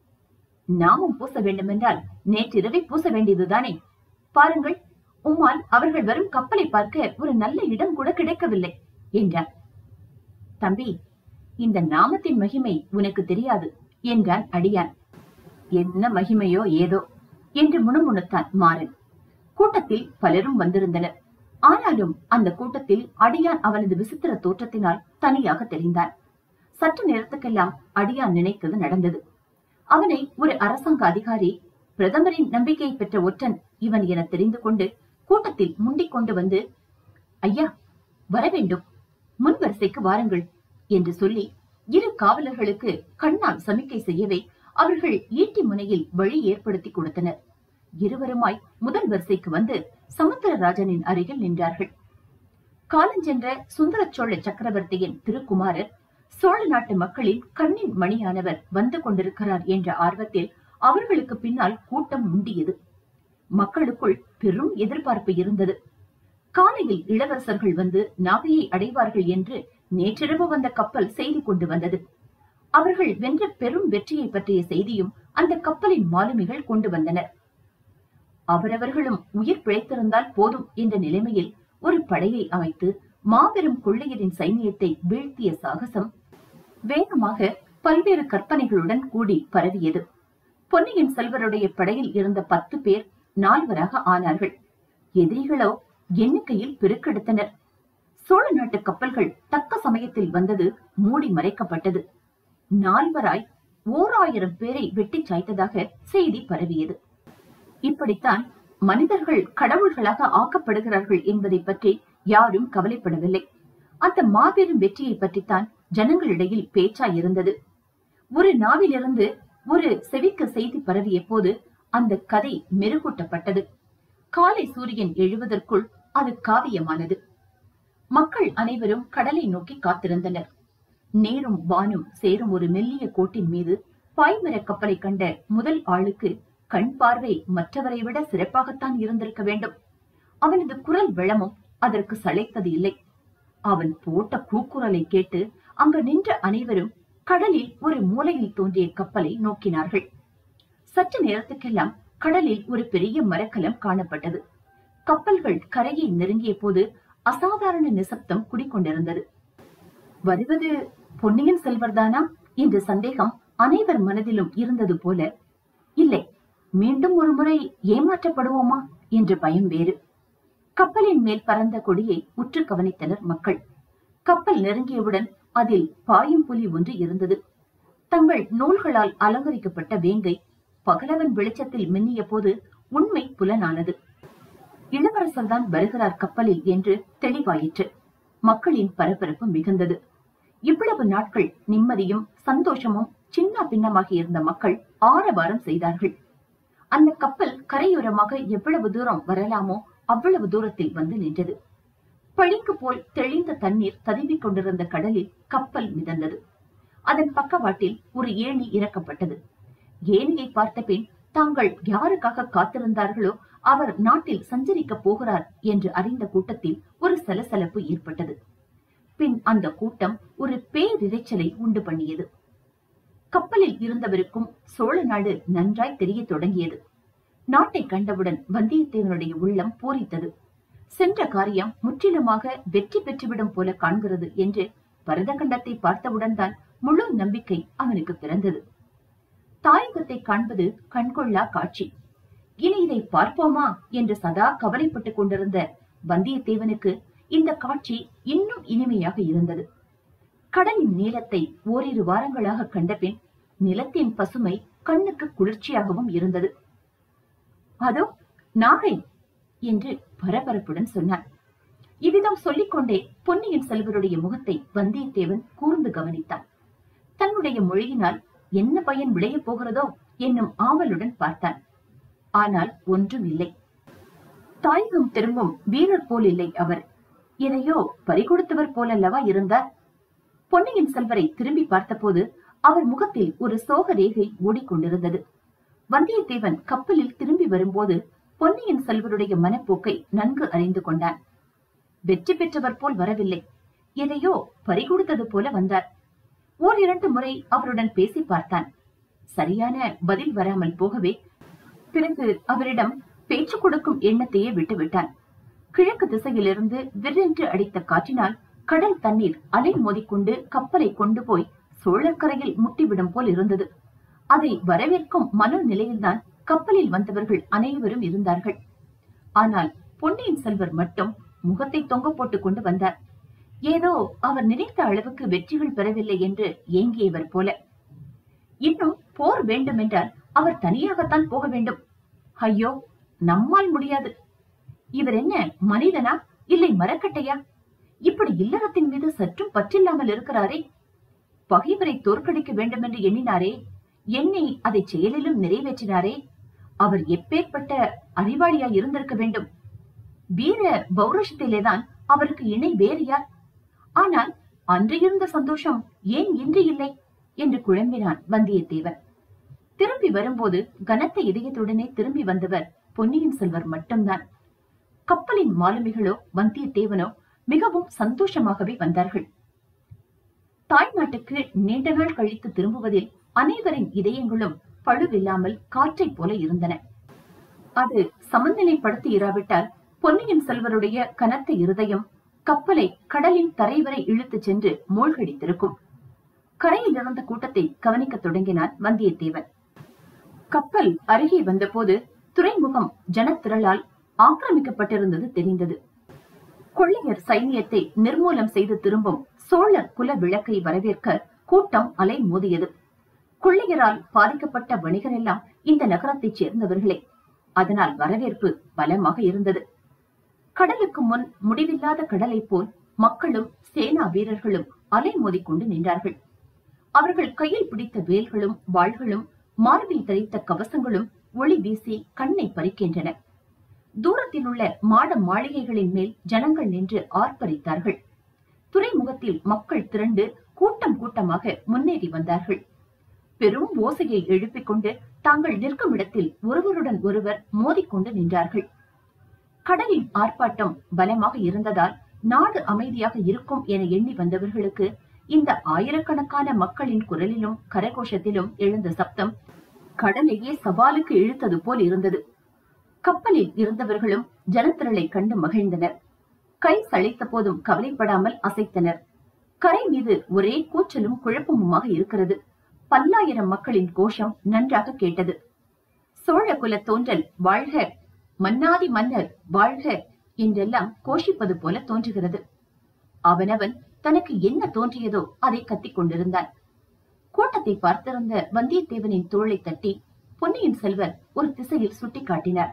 நாமும் பூச வேண்டுமென்றால் நேற்றிரவே பூச வேண்டியதுதானே பாருங்கள் உம்மால் அவர்கள் வரும் கப்பலை பார்க்க ஒரு நல்ல இடம் கூட கிடைக்கவில்லை என்றார் தம்பி இந்த நாமத்தின் மகிமை உனக்கு தெரியாது என்றான் அடியான் என்ன மகிமையோ ஏதோ என்று முணுமுணுத்தான் மாறன் கூட்டத்தில் பலரும் வந்திருந்தனர் ஆனாலும் அந்த கூட்டத்தில் அடியான் அவனது விசித்திர தோற்றத்தினால் தனியாக தெரிந்தான் சற்று நேரத்துக்கெல்லாம் அடியான் நினைத்தது நடந்தது அவனை ஒரு அரசாங்க அதிகாரி பிரதமரின் நம்பிக்கையை பெற்ற ஒற்றன் இவன் என தெரிந்து கொண்டு கூட்டத்தில் முண்டிக் கொண்டு வந்து ஐயா வர வேண்டும் முன் வரிசைக்கு வாருங்கள் என்று சொல்லி இரு காவலர்களுக்கு கண்ணால் சமிக்கை செய்யவே அவர்கள் ஈட்டி முனையில் வழி ஏற்படுத்தி கொடுத்தனர் இருவருமாய் முதல் வரிசைக்கு வந்து சமுத்திரராஜனின் அருகில் நின்றார்கள் காலஞ்சென்ற சுந்தர சோழ சக்கரவர்த்தியின் திருக்குமாரர் சோழ நாட்டு மக்களின் கண்ணின் மணியானவர் வந்து கொண்டிருக்கிறார் என்ற ஆர்வத்தில் அவர்களுக்கு பின்னால் கூட்டம் முண்டியது மக்களுக்குள் பெரும் எதிர்பார்ப்பு இருந்தது காலையில் இளவரசர்கள் வந்து நாகையை அடைவார்கள் என்று நேற்றிரவு வந்த கப்பல் செய்தி கொண்டு வந்தது அவர்கள் வென்ற பெரும் வெற்றியை பற்றிய செய்தியும் அந்த கப்பலின் மாலுமிகள் கொண்டு வந்தனர் அவரவர்களும் உயிர் பிழைத்திருந்தால் போதும் என்ற நிலைமையில் ஒரு படையை அமைத்து மாபெரும் கொள்ளையரின் சைனியத்தை வீழ்த்திய சாகசம் வேகமாக பல்வேறு கற்பனைகளுடன் கூடி பரவியது பொன்னியின் செல்வருடைய படையில் இருந்த பத்து பேர் நால்வராக ஆனார்கள் எதிரிகளோ எண்ணிக்கையில் பெருக்கெடுத்தனர் சோழ நாட்டு கப்பல்கள் தக்க சமயத்தில் வந்தது மூடி மறைக்கப்பட்டது நால்வராய் ஓர் ஆயிரம் பேரை வெட்டிச் சாய்த்ததாக செய்தி பரவியது இப்படித்தான் மனிதர்கள் கடவுள்களாக ஆக்கப்படுகிறார்கள் என்பதை பற்றி யாரும் கவலைப்படவில்லை அந்த மாபெரும் வெற்றியை பற்றித்தான் ஜனங்களிடையில் பேச்சாய் இருந்தது ஒரு நாவிலிருந்து ஒரு செவிக்கு செய்தி பரவிய போது அந்த கதை மெருகூட்டப்பட்டது காலை சூரியன் எழுவதற்குள் அது காவியமானது மக்கள் அனைவரும் கடலை நோக்கி காத்திருந்தனர் நேரும் வானும் சேரும் ஒரு மெல்லிய கோட்டின் மீது பாய்மர கப்பலை கண்ட முதல் ஆளுக்கு கண் பார்வை மற்றவரை விட சிறப்பாகத்தான் இருந்திருக்க வேண்டும் அவனது குரல் வெளமும் அதற்கு சளைத்தது இல்லை அவன் போட்ட கூக்குரலை கேட்டு அங்கு நின்ற அனைவரும் கடலில் ஒரு மூலையில் தோன்றிய கப்பலை நோக்கினார்கள் சற்று நேரத்துக்கெல்லாம் கடலில் ஒரு பெரிய மரக்கலம் காணப்பட்டது கப்பல்கள் கரையை நெருங்கிய போது அசாதாரண நிசப்தம் குடிக்கொண்டிருந்தது வருவது பொன்னியின் செல்வர்தானா என்ற சந்தேகம் அனைவர் மனதிலும் இருந்தது போல இல்லை மீண்டும் ஒரு முறை ஏமாற்றப்படுவோமா என்ற பயம் வேறு கப்பலின் மேல் பறந்த கொடியை உற்று கவனித்தனர் மக்கள் கப்பல் நெருங்கியவுடன் அதில் பாயும் புலி ஒன்று இருந்தது தங்கள் நூல்களால் அலங்கரிக்கப்பட்ட வேங்கை பகலவன் வெளிச்சத்தில் மின்னிய போது உண்மை புலனானது இளவரசர் தான் வருகிறார் கப்பலில் என்று தெளிவாயிற்று மக்களின் பரபரப்பு மிகுந்தது இவ்வளவு நாட்கள் நிம்மதியும் சந்தோஷமும் சின்ன பின்னமாகி இருந்த மக்கள் ஆரவாரம் செய்தார்கள் அந்த கப்பல் கரையோரமாக எவ்வளவு தூரம் வரலாமோ அவ்வளவு தூரத்தில் வந்து நின்றது பளிங்கு போல் தெளிந்த தண்ணீர் ததுவிக் கொண்டிருந்த கடலில் கப்பல் மிதந்தது அதன் பக்கவாட்டில் ஒரு ஏணி இறக்கப்பட்டது ஏணியை பார்த்த பின் தாங்கள் யாருக்காக காத்திருந்தார்களோ அவர் நாட்டில் சஞ்சரிக்க போகிறார் என்று அறிந்த கூட்டத்தில் ஒரு சலசலப்பு ஏற்பட்டது பின் அந்த கூட்டம் ஒரு பேரிரைச்சலை உண்டு பண்ணியது கப்பலில் இருந்தவருக்கும் சோழ நாடு நன்றாய் தெரிய தொடங்கியது நாட்டை கண்டவுடன் வந்தியத்தேவனுடைய உள்ளம் பூரித்தது சென்ற காரியம் முற்றிலுமாக வெற்றி பெற்றுவிடும் போல காண்கிறது என்று பரதகண்டத்தை பார்த்தவுடன் தான் முழு நம்பிக்கை அவனுக்கு பிறந்தது தாயகத்தை காண்பது கண்கொள்ளா காட்சி இனி இதை பார்ப்போமா என்று சதா கவலைப்பட்டுக் கொண்டிருந்த வந்தியத்தேவனுக்கு இந்த காட்சி இன்னும் இனிமையாக இருந்தது கடலின் நீளத்தை ஓரிரு வாரங்களாக கண்டபின் நிலத்தின் பசுமை கண்ணுக்கு குளிர்ச்சியாகவும் இருந்தது அதோ நாகை என்று பரபரப்புடன் சொன்னான் இவ்விதம் சொல்லிக்கொண்டே பொன்னியின் செல்வருடைய முகத்தை வந்தியத்தேவன் கூர்ந்து கவனித்தான் தன்னுடைய மொழியினால் என்ன பயன் விளையப் போகிறதோ என்னும் ஆவலுடன் பார்த்தான் ஆனால் ஒன்றும் இல்லை தாயகம் திரும்பும் வீரர் போல் இல்லை அவர் எதையோ பறிகொடுத்தவர் போலல்லவா இருந்தார் பொன்னியின் செல்வரை திரும்பி பார்த்தபோது அவர் முகத்தில் ஒரு சோக ரேகை ஓடிக்கொண்டிருந்தது வந்தியத்தேவன் கப்பலில் திரும்பி வரும்போது பொன்னியின் செல்வருடைய மனப்போக்கை நன்கு அறிந்து கொண்டான் வெற்றி பெற்றவர் போல் வரவில்லை எதையோ பறிகொடுத்தது போல வந்தார் ஓரிரண்டு முறை அவருடன் பேசி பார்த்தான் சரியான பதில் வராமல் போகவே பிறகு அவரிடம் பேச்சு கொடுக்கும் எண்ணத்தையே விட்டுவிட்டான் கிழக்கு திசையிலிருந்து விற்றென்று அடித்த காற்றினால் கடல் தண்ணீர் அலை மோதிக்கொண்டு கப்பலை கொண்டு போய் சோழக்கரையில் முட்டிவிடும் போல் இருந்தது அதை வரவேற்கும் மனோ நிலையில்தான் கப்பலில் வந்தவர்கள் அனைவரும் இருந்தார்கள் ஆனால் பொன்னியின் செல்வர் மட்டும் முகத்தை தொங்க போட்டுக் கொண்டு வந்தார் ஏதோ அவர் நினைத்த அளவுக்கு வெற்றிகள் பெறவில்லை என்று ஏங்கியவர் போல இன்னும் போர் வேண்டுமென்றால் அவர் தனியாகத்தான் போக வேண்டும் ஐயோ நம்மால் முடியாது இவர் என்ன மனிதனா இல்லை மரக்கட்டையா இப்படி இல்லறத்தின் மீது சற்றும் பற்றில்லாமல் இருக்கிறாரே பகைவரை தோற்கடிக்க வேண்டும் என்று எண்ணினாரே எண்ணி அதை செயலிலும் நிறைவேற்றினாரே அவர் எப்பேற்பட்ட அறிவாளியா இருந்திருக்க வேண்டும் வீர பௌருஷத்திலேதான் அவருக்கு இணை வேறு யார் ஆனால் அன்று இருந்த சந்தோஷம் ஏன் இன்று இல்லை என்று குழம்பினான் வந்தியத்தேவன் திரும்பி வரும்போது கனத்த இதயத்துடனே திரும்பி வந்தவர் பொன்னியின் செல்வர் மட்டும்தான் கப்பலின் மாலுமிகளோ வந்தியத்தேவனோ மிகவும் சந்தோஷமாகவே வந்தார்கள் தாய்நாட்டுக்கு நீண்ட நாள் கழித்து திரும்புவதில் அனைவரின் இதயங்களும் பழுவில்லாமல் காற்றைப் போல இருந்தன அது சமநிலைப்படுத்தி இராவிட்டால் பொன்னியின் செல்வருடைய கனத்த இருதயம் கப்பலை கடலின் தரை வரை இழுத்துச் சென்று மூழ்கடித்திருக்கும் கரையில் இருந்த கூட்டத்தை கவனிக்கத் தொடங்கினான் வந்தியத்தேவன் கப்பல் அருகே வந்தபோது துறைமுகம் ஜனத்திரளால் ஆக்கிரமிக்கப்பட்டிருந்தது தெரிந்தது கொள்ளையர் சைனியத்தை நிர்மூலம் செய்து திரும்பும் சோழர் குல விளக்கை வரவேற்க கூட்டம் அலை மோதியது கொள்ளையரால் பாதிக்கப்பட்ட வணிகர் எல்லாம் இந்த நகரத்தைச் சேர்ந்தவர்களே அதனால் வரவேற்பு பலமாக இருந்தது கடலுக்கு முன் முடிவில்லாத கடலை போல் மக்களும் சேனா வீரர்களும் அலைமோதிக் கொண்டு நின்றார்கள் அவர்கள் கையில் பிடித்த வேல்களும் வாள்களும் மார்பில் தரித்த கவசங்களும் ஒளி வீசி கண்ணை பறிக்கின்றன தூரத்தில் உள்ள மாட மாளிகைகளின் மேல் ஜனங்கள் நின்று ஆர்ப்பரித்தார்கள் துறைமுகத்தில் மக்கள் திரண்டு கூட்டம் கூட்டமாக முன்னேறி வந்தார்கள் பெரும் ஓசையை எழுப்பிக் கொண்டு தாங்கள் நிற்கும் இடத்தில் ஒருவருடன் ஒருவர் மோதிக்கொண்டு நின்றார்கள் கடலின் ஆர்ப்பாட்டம் பலமாக இருந்ததால் நாடு அமைதியாக இருக்கும் என எண்ணி வந்தவர்களுக்கு இந்த ஆயிரக்கணக்கான மக்களின் குரலிலும் கரகோஷத்திலும் எழுந்த சப்தம் கடலையே சவாலுக்கு இழுத்தது போல் இருந்தது கப்பலில் இருந்தவர்களும் ஜனத்திரளை கண்டு மகிழ்ந்தனர் கை சளைத்த போதும் கவலைப்படாமல் அசைத்தனர் கரை மீது ஒரே கூச்சலும் குழப்பமுமாக இருக்கிறது பல்லாயிரம் மக்களின் கோஷம் நன்றாக கேட்டது சோழ குல தோன்றல் வாழ்க மன்னாதி மன்னர் வாழ்க என்றெல்லாம் கோஷிப்பது போல தோன்றுகிறது அவனவன் தனக்கு என்ன தோன்றியதோ அதை கத்திக் கொண்டிருந்தான் கூட்டத்தை பார்த்திருந்த வந்தியத்தேவனின் தோளை தட்டி பொன்னியின் செல்வர் ஒரு திசையில் சுட்டிக்காட்டினார்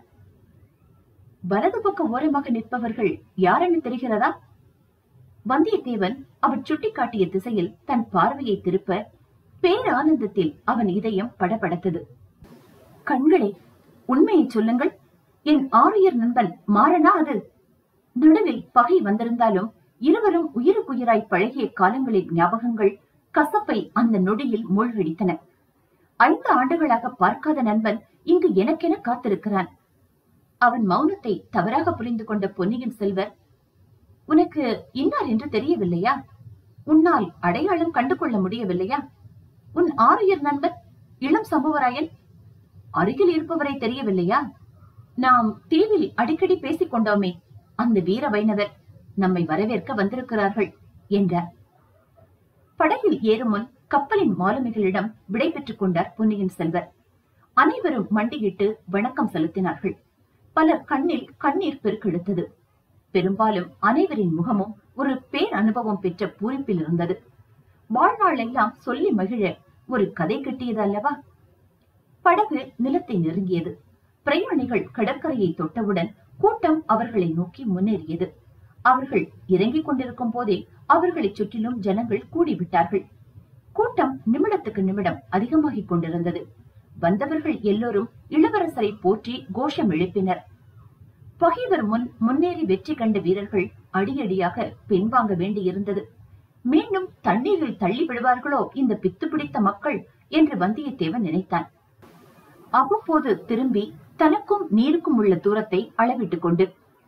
வலது பக்க ஓரமாக நிற்பவர்கள் யாரென்னு தெரிகிறதா வந்தியத்தேவன் அவர் சுட்டிக்காட்டிய திசையில் தன் பார்வையை திருப்ப பேரானந்தத்தில் அவன் இதயம் படபடத்தது கண்களே உண்மையை சொல்லுங்கள் என் ஆரியர் நண்பன் மாறனா அது நடுவில் பகை வந்திருந்தாலும் இருவரும் உயிருக்குயிராய் பழகிய காலங்களின் ஞாபகங்கள் கசப்பை அந்த நொடியில் மூழ்கடித்தன ஐந்து ஆண்டுகளாக பார்க்காத நண்பன் இங்கு எனக்கென காத்திருக்கிறான் அவன் மௌனத்தை தவறாக புரிந்து கொண்ட பொன்னியின் செல்வர் உனக்கு இன்னார் என்று தெரியவில்லையா உன்னால் அடையாளம் கண்டு கொள்ள முடியவில்லையா உன் ஆரியர் நண்பன் இளம் சம்புவராயன் அருகில் இருப்பவரை தெரியவில்லையா நாம் தீவில் அடிக்கடி பேசிக் கொண்டோமே அந்த வீர வைணவர் நம்மை வரவேற்க வந்திருக்கிறார்கள் என்றார் படகில் ஏறும் முன் கப்பலின் மாலுமிகளிடம் விடை பெற்றுக் கொண்டார் பொன்னியின் செல்வர் அனைவரும் மண்டியிட்டு வணக்கம் செலுத்தினார்கள் பலர் கண்ணில் கண்ணீர் பெருக்கெடுத்தது பெரும்பாலும் அனைவரின் முகமும் ஒரு பேர் அனுபவம் பெற்ற பூரிப்பில் இருந்தது வாழ்நாள் எல்லாம் சொல்லி மகிழ ஒரு கதை கட்டியது அல்லவா படகு நிலத்தை நெருங்கியது பிரயாணிகள் கடற்கரையை தொட்டவுடன் கூட்டம் அவர்களை நோக்கி முன்னேறியது அவர்கள் இறங்கிக் கொண்டிருக்கும் போதே அவர்களைச் சுற்றிலும் ஜனங்கள் கூடிவிட்டார்கள் கூட்டம் நிமிடத்துக்கு நிமிடம் அதிகமாகிக் கொண்டிருந்தது வந்தவர்கள் எல்லோரும் இளவரசரை போற்றி கோஷம் எழுப்பினர் பகைவர் முன் முன்னேறி வெற்றி கண்ட வீரர்கள் அடியடியாக பின்வாங்க வேண்டியிருந்தது மீண்டும் தண்ணீரில் தள்ளி விடுவார்களோ இந்த பித்து பிடித்த மக்கள் என்று வந்தியத்தேவன் நினைத்தான் அவ்வப்போது திரும்பி தனக்கும் நீருக்கும் உள்ள தூரத்தை அளவிட்டுக் கொண்டு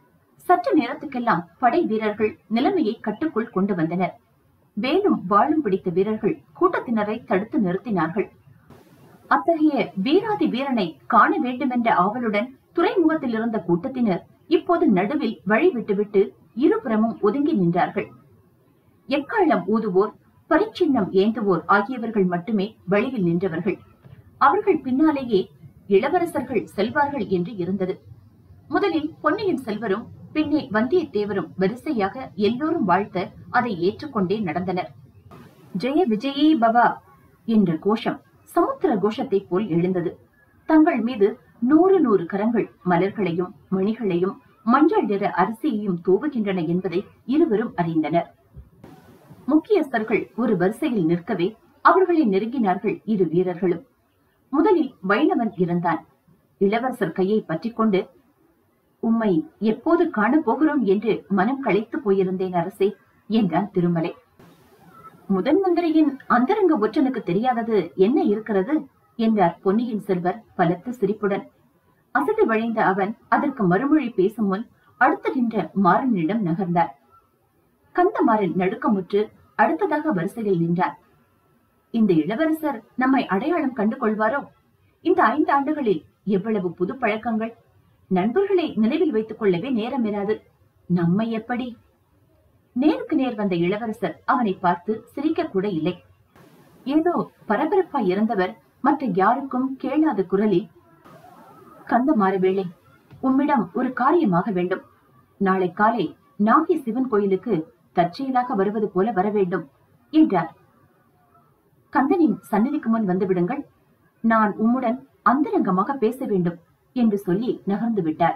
சற்று நேரத்துக்கெல்லாம் படை வீரர்கள் நிலைமையை கட்டுக்குள் கொண்டு வந்தனர் வேலும் வாளும் பிடித்த வீரர்கள் கூட்டத்தினரை தடுத்து நிறுத்தினார்கள் அத்தகைய வீராதி வீரனை காண வேண்டுமென்ற ஆவலுடன் துறைமுகத்தில் இருந்த கூட்டத்தினர் இப்போது நடுவில் வழி விட்டுவிட்டு இருபுறமும் ஒதுங்கி நின்றார்கள் எக்காலம் ஊதுவோர் பரிச்சின்னம் ஏந்துவோர் ஆகியவர்கள் மட்டுமே வழியில் நின்றவர்கள் அவர்கள் பின்னாலேயே இளவரசர்கள் செல்வார்கள் என்று இருந்தது முதலில் பொன்னியின் செல்வரும் பின்னே வந்தியத்தேவரும் வரிசையாக எல்லோரும் வாழ்த்த அதை ஏற்றுக்கொண்டே நடந்தனர் ஜெய விஜயீ பவா என்ற கோஷம் சமுத்திர கோஷத்தைப் போல் எழுந்தது தங்கள் மீது நூறு நூறு கரங்கள் மலர்களையும் மணிகளையும் மஞ்சள் நிற அரிசியையும் தூவுகின்றன என்பதை இருவரும் அறிந்தனர் முக்கியஸ்தர்கள் ஒரு வரிசையில் நிற்கவே அவர்களை நெருங்கினார்கள் இரு வீரர்களும் முதலில் வைணவன் இருந்தான் இளவரசர் கையை பற்றிக்கொண்டு உம்மை எப்போது காணப் போகிறோம் என்று மனம் களைத்து போயிருந்தேன் அரசே என்றான் திருமலை முதன் மந்திரியின் அந்தரங்க ஒற்றனுக்கு தெரியாதது என்ன இருக்கிறது என்றார் பொன்னியின் செல்வர் பலத்த சிரிப்புடன் அசதி வழிந்த அவன் அதற்கு மறுமொழி பேசும் முன் அடுத்து நின்ற மாறனிடம் நகர்ந்தார் கந்தமாறன் நடுக்கமுற்று அடுத்ததாக வரிசையில் நின்றார் இந்த இளவரசர் நம்மை அடையாளம் கண்டு கொள்வாரோ இந்த ஐந்து ஆண்டுகளில் எவ்வளவு புது பழக்கங்கள் நண்பர்களை நினைவில் வைத்துக் கொள்ளவே நேரமிராது நம்மை எப்படி நேருக்கு நேர் வந்த இளவரசர் அவனை பார்த்து சிரிக்க கூட இல்லை ஏதோ பரபரப்பாய் இருந்தவர் மற்ற யாருக்கும் கேளாத குரலில் கந்த மாறவேளை உம்மிடம் ஒரு காரியமாக வேண்டும் நாளை காலை நாகி சிவன் கோயிலுக்கு தற்செயலாக வருவது போல வர வேண்டும் என்றார் கந்தனின் சந்நிதிக்கு முன் வந்து விடுங்கள் நான் உம்முடன் அந்தரங்கமாக பேச வேண்டும் என்று சொல்லி நகர்ந்து விட்டார்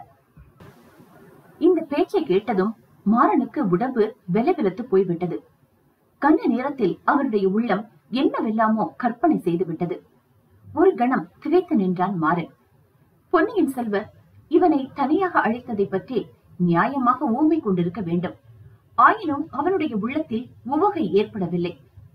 இந்த பேச்சை கேட்டதும் மாறனுக்கு உடம்பு வெலவெலத்து போய்விட்டது கண்ண நேரத்தில் அவருடைய உள்ளம் என்னவெல்லாமோ கற்பனை செய்து விட்டது ஒரு கணம் திகைத்து நின்றான் மாறன் பொன்னியின் செல்வர் இவனை தனியாக அழைத்ததை பற்றி நியாயமாக ஊமை கொண்டிருக்க வேண்டும் ஆயினும் அவனுடைய உள்ளத்தில் உவகை ஏற்படவில்லை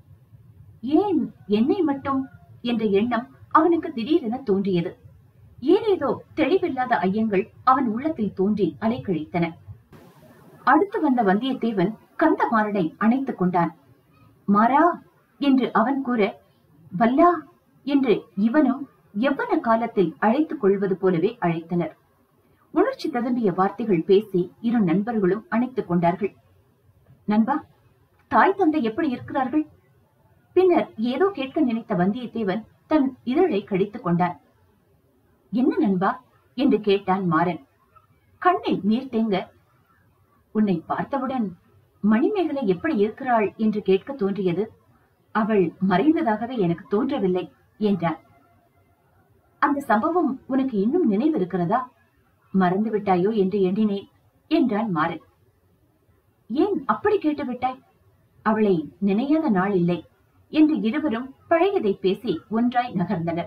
ஏன் என்னை மட்டும் என்ற எண்ணம் அவனுக்கு திடீரென தோன்றியது ஏதேதோ தெளிவில்லாத ஐயங்கள் அவன் உள்ளத்தில் தோன்றி அலைக்கழித்தன அடுத்து வந்த வந்தியத்தேவன் கந்தமாறனை அணைத்துக் கொண்டான் மாறா என்று அவன் கூற வல்லா என்று இவனும் எவ்வன காலத்தில் அழைத்துக் கொள்வது போலவே அழைத்தனர் உணர்ச்சி ததும்பிய வார்த்தைகள் பேசி இரு நண்பர்களும் அணைத்துக் கொண்டார்கள் நண்பா தாய் தந்தை எப்படி இருக்கிறார்கள் பின்னர் ஏதோ கேட்க நினைத்த வந்தியத்தேவன் தன் இதழை கடித்துக் கொண்டான் என்ன நண்பா என்று கேட்டான் மாறன் கண்ணில் நீர் தேங்க உன்னை பார்த்தவுடன் மணிமேகலை எப்படி இருக்கிறாள் என்று கேட்க தோன்றியது அவள் மறைந்ததாகவே எனக்கு தோன்றவில்லை என்றான் அந்த சம்பவம் உனக்கு இன்னும் நினைவு இருக்கிறதா மறந்து விட்டாயோ என்று எண்ணினேன் என்றான் மாறன் ஏன் அப்படி கேட்டு விட்டாய் அவளை நினையாத நாள் இல்லை என்று இருவரும் பழையதை பேசி ஒன்றாய் நகர்ந்தனர்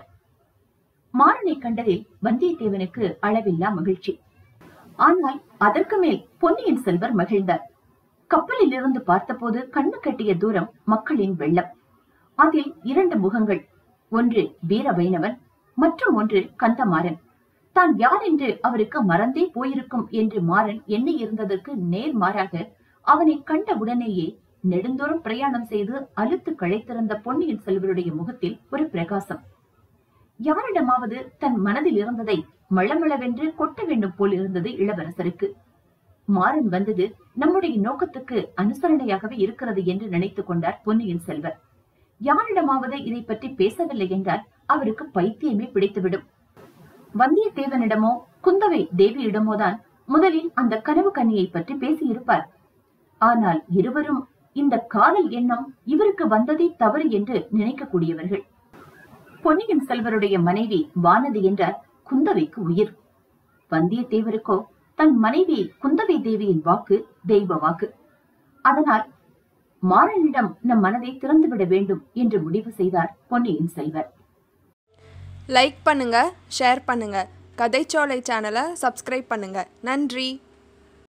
மாறனை கண்டதில் வந்தியத்தேவனுக்கு அளவில்லா மகிழ்ச்சி ஆனால் அதற்கு மேல் பொன்னியின் செல்வர் மகிழ்ந்தார் கப்பலில் இருந்து பார்த்தபோது கண்ணு கட்டிய தூரம் மக்களின் வெள்ளம் அதில் இரண்டு முகங்கள் ஒன்று வீர வைணவன் மற்றும் ஒன்று கந்தமாறன் தான் யார் என்று அவருக்கு மறந்தே போயிருக்கும் என்று மாறன் எண்ணி இருந்ததற்கு நேர் மாறாக அவனை கண்ட உடனேயே நெடுந்தோறும் பிரயாணம் செய்து அலுத்து களைத்திருந்த பொன்னியின் செல்வருடைய முகத்தில் ஒரு பிரகாசம் யாரிடமாவது தன் மனதில் இருந்ததை மளமளவென்று கொட்ட வேண்டும் போல் இருந்தது இளவரசருக்கு மாறன் வந்தது நம்முடைய நோக்கத்துக்கு அனுசரணையாகவே இருக்கிறது என்று நினைத்துக் கொண்டார் பொன்னியின் செல்வர் யாரிடமாவது இதை பற்றி பேசவில்லை என்றால் அவருக்கு பைத்தியமே பிடித்துவிடும் வந்தியத்தேவனிடமோ குந்தவை தேவியிடமோதான் முதலில் அந்த கனவு கன்னியை பற்றி பேசியிருப்பார் ஆனால் இருவரும் இந்த காதல் எண்ணம் இவருக்கு வந்ததே தவறு என்று நினைக்கக்கூடியவர்கள் பொன்னியின் செல்வருடைய மனைவி வானதி என்றார் குந்தவைக்கு உயிர் வந்தியத்தேவருக்கோ தன் மனைவி குந்தவை தேவியின் வாக்கு தெய்வ வாக்கு அதனால் மாறனிடம் நம் மனதை திறந்துவிட வேண்டும் என்று முடிவு செய்தார் பொன்னியின் செல்வர் லைக் பண்ணுங்க ஷேர் பண்ணுங்க கதைச்சோலை சேனலை சப்ஸ்கிரைப் பண்ணுங்க நன்றி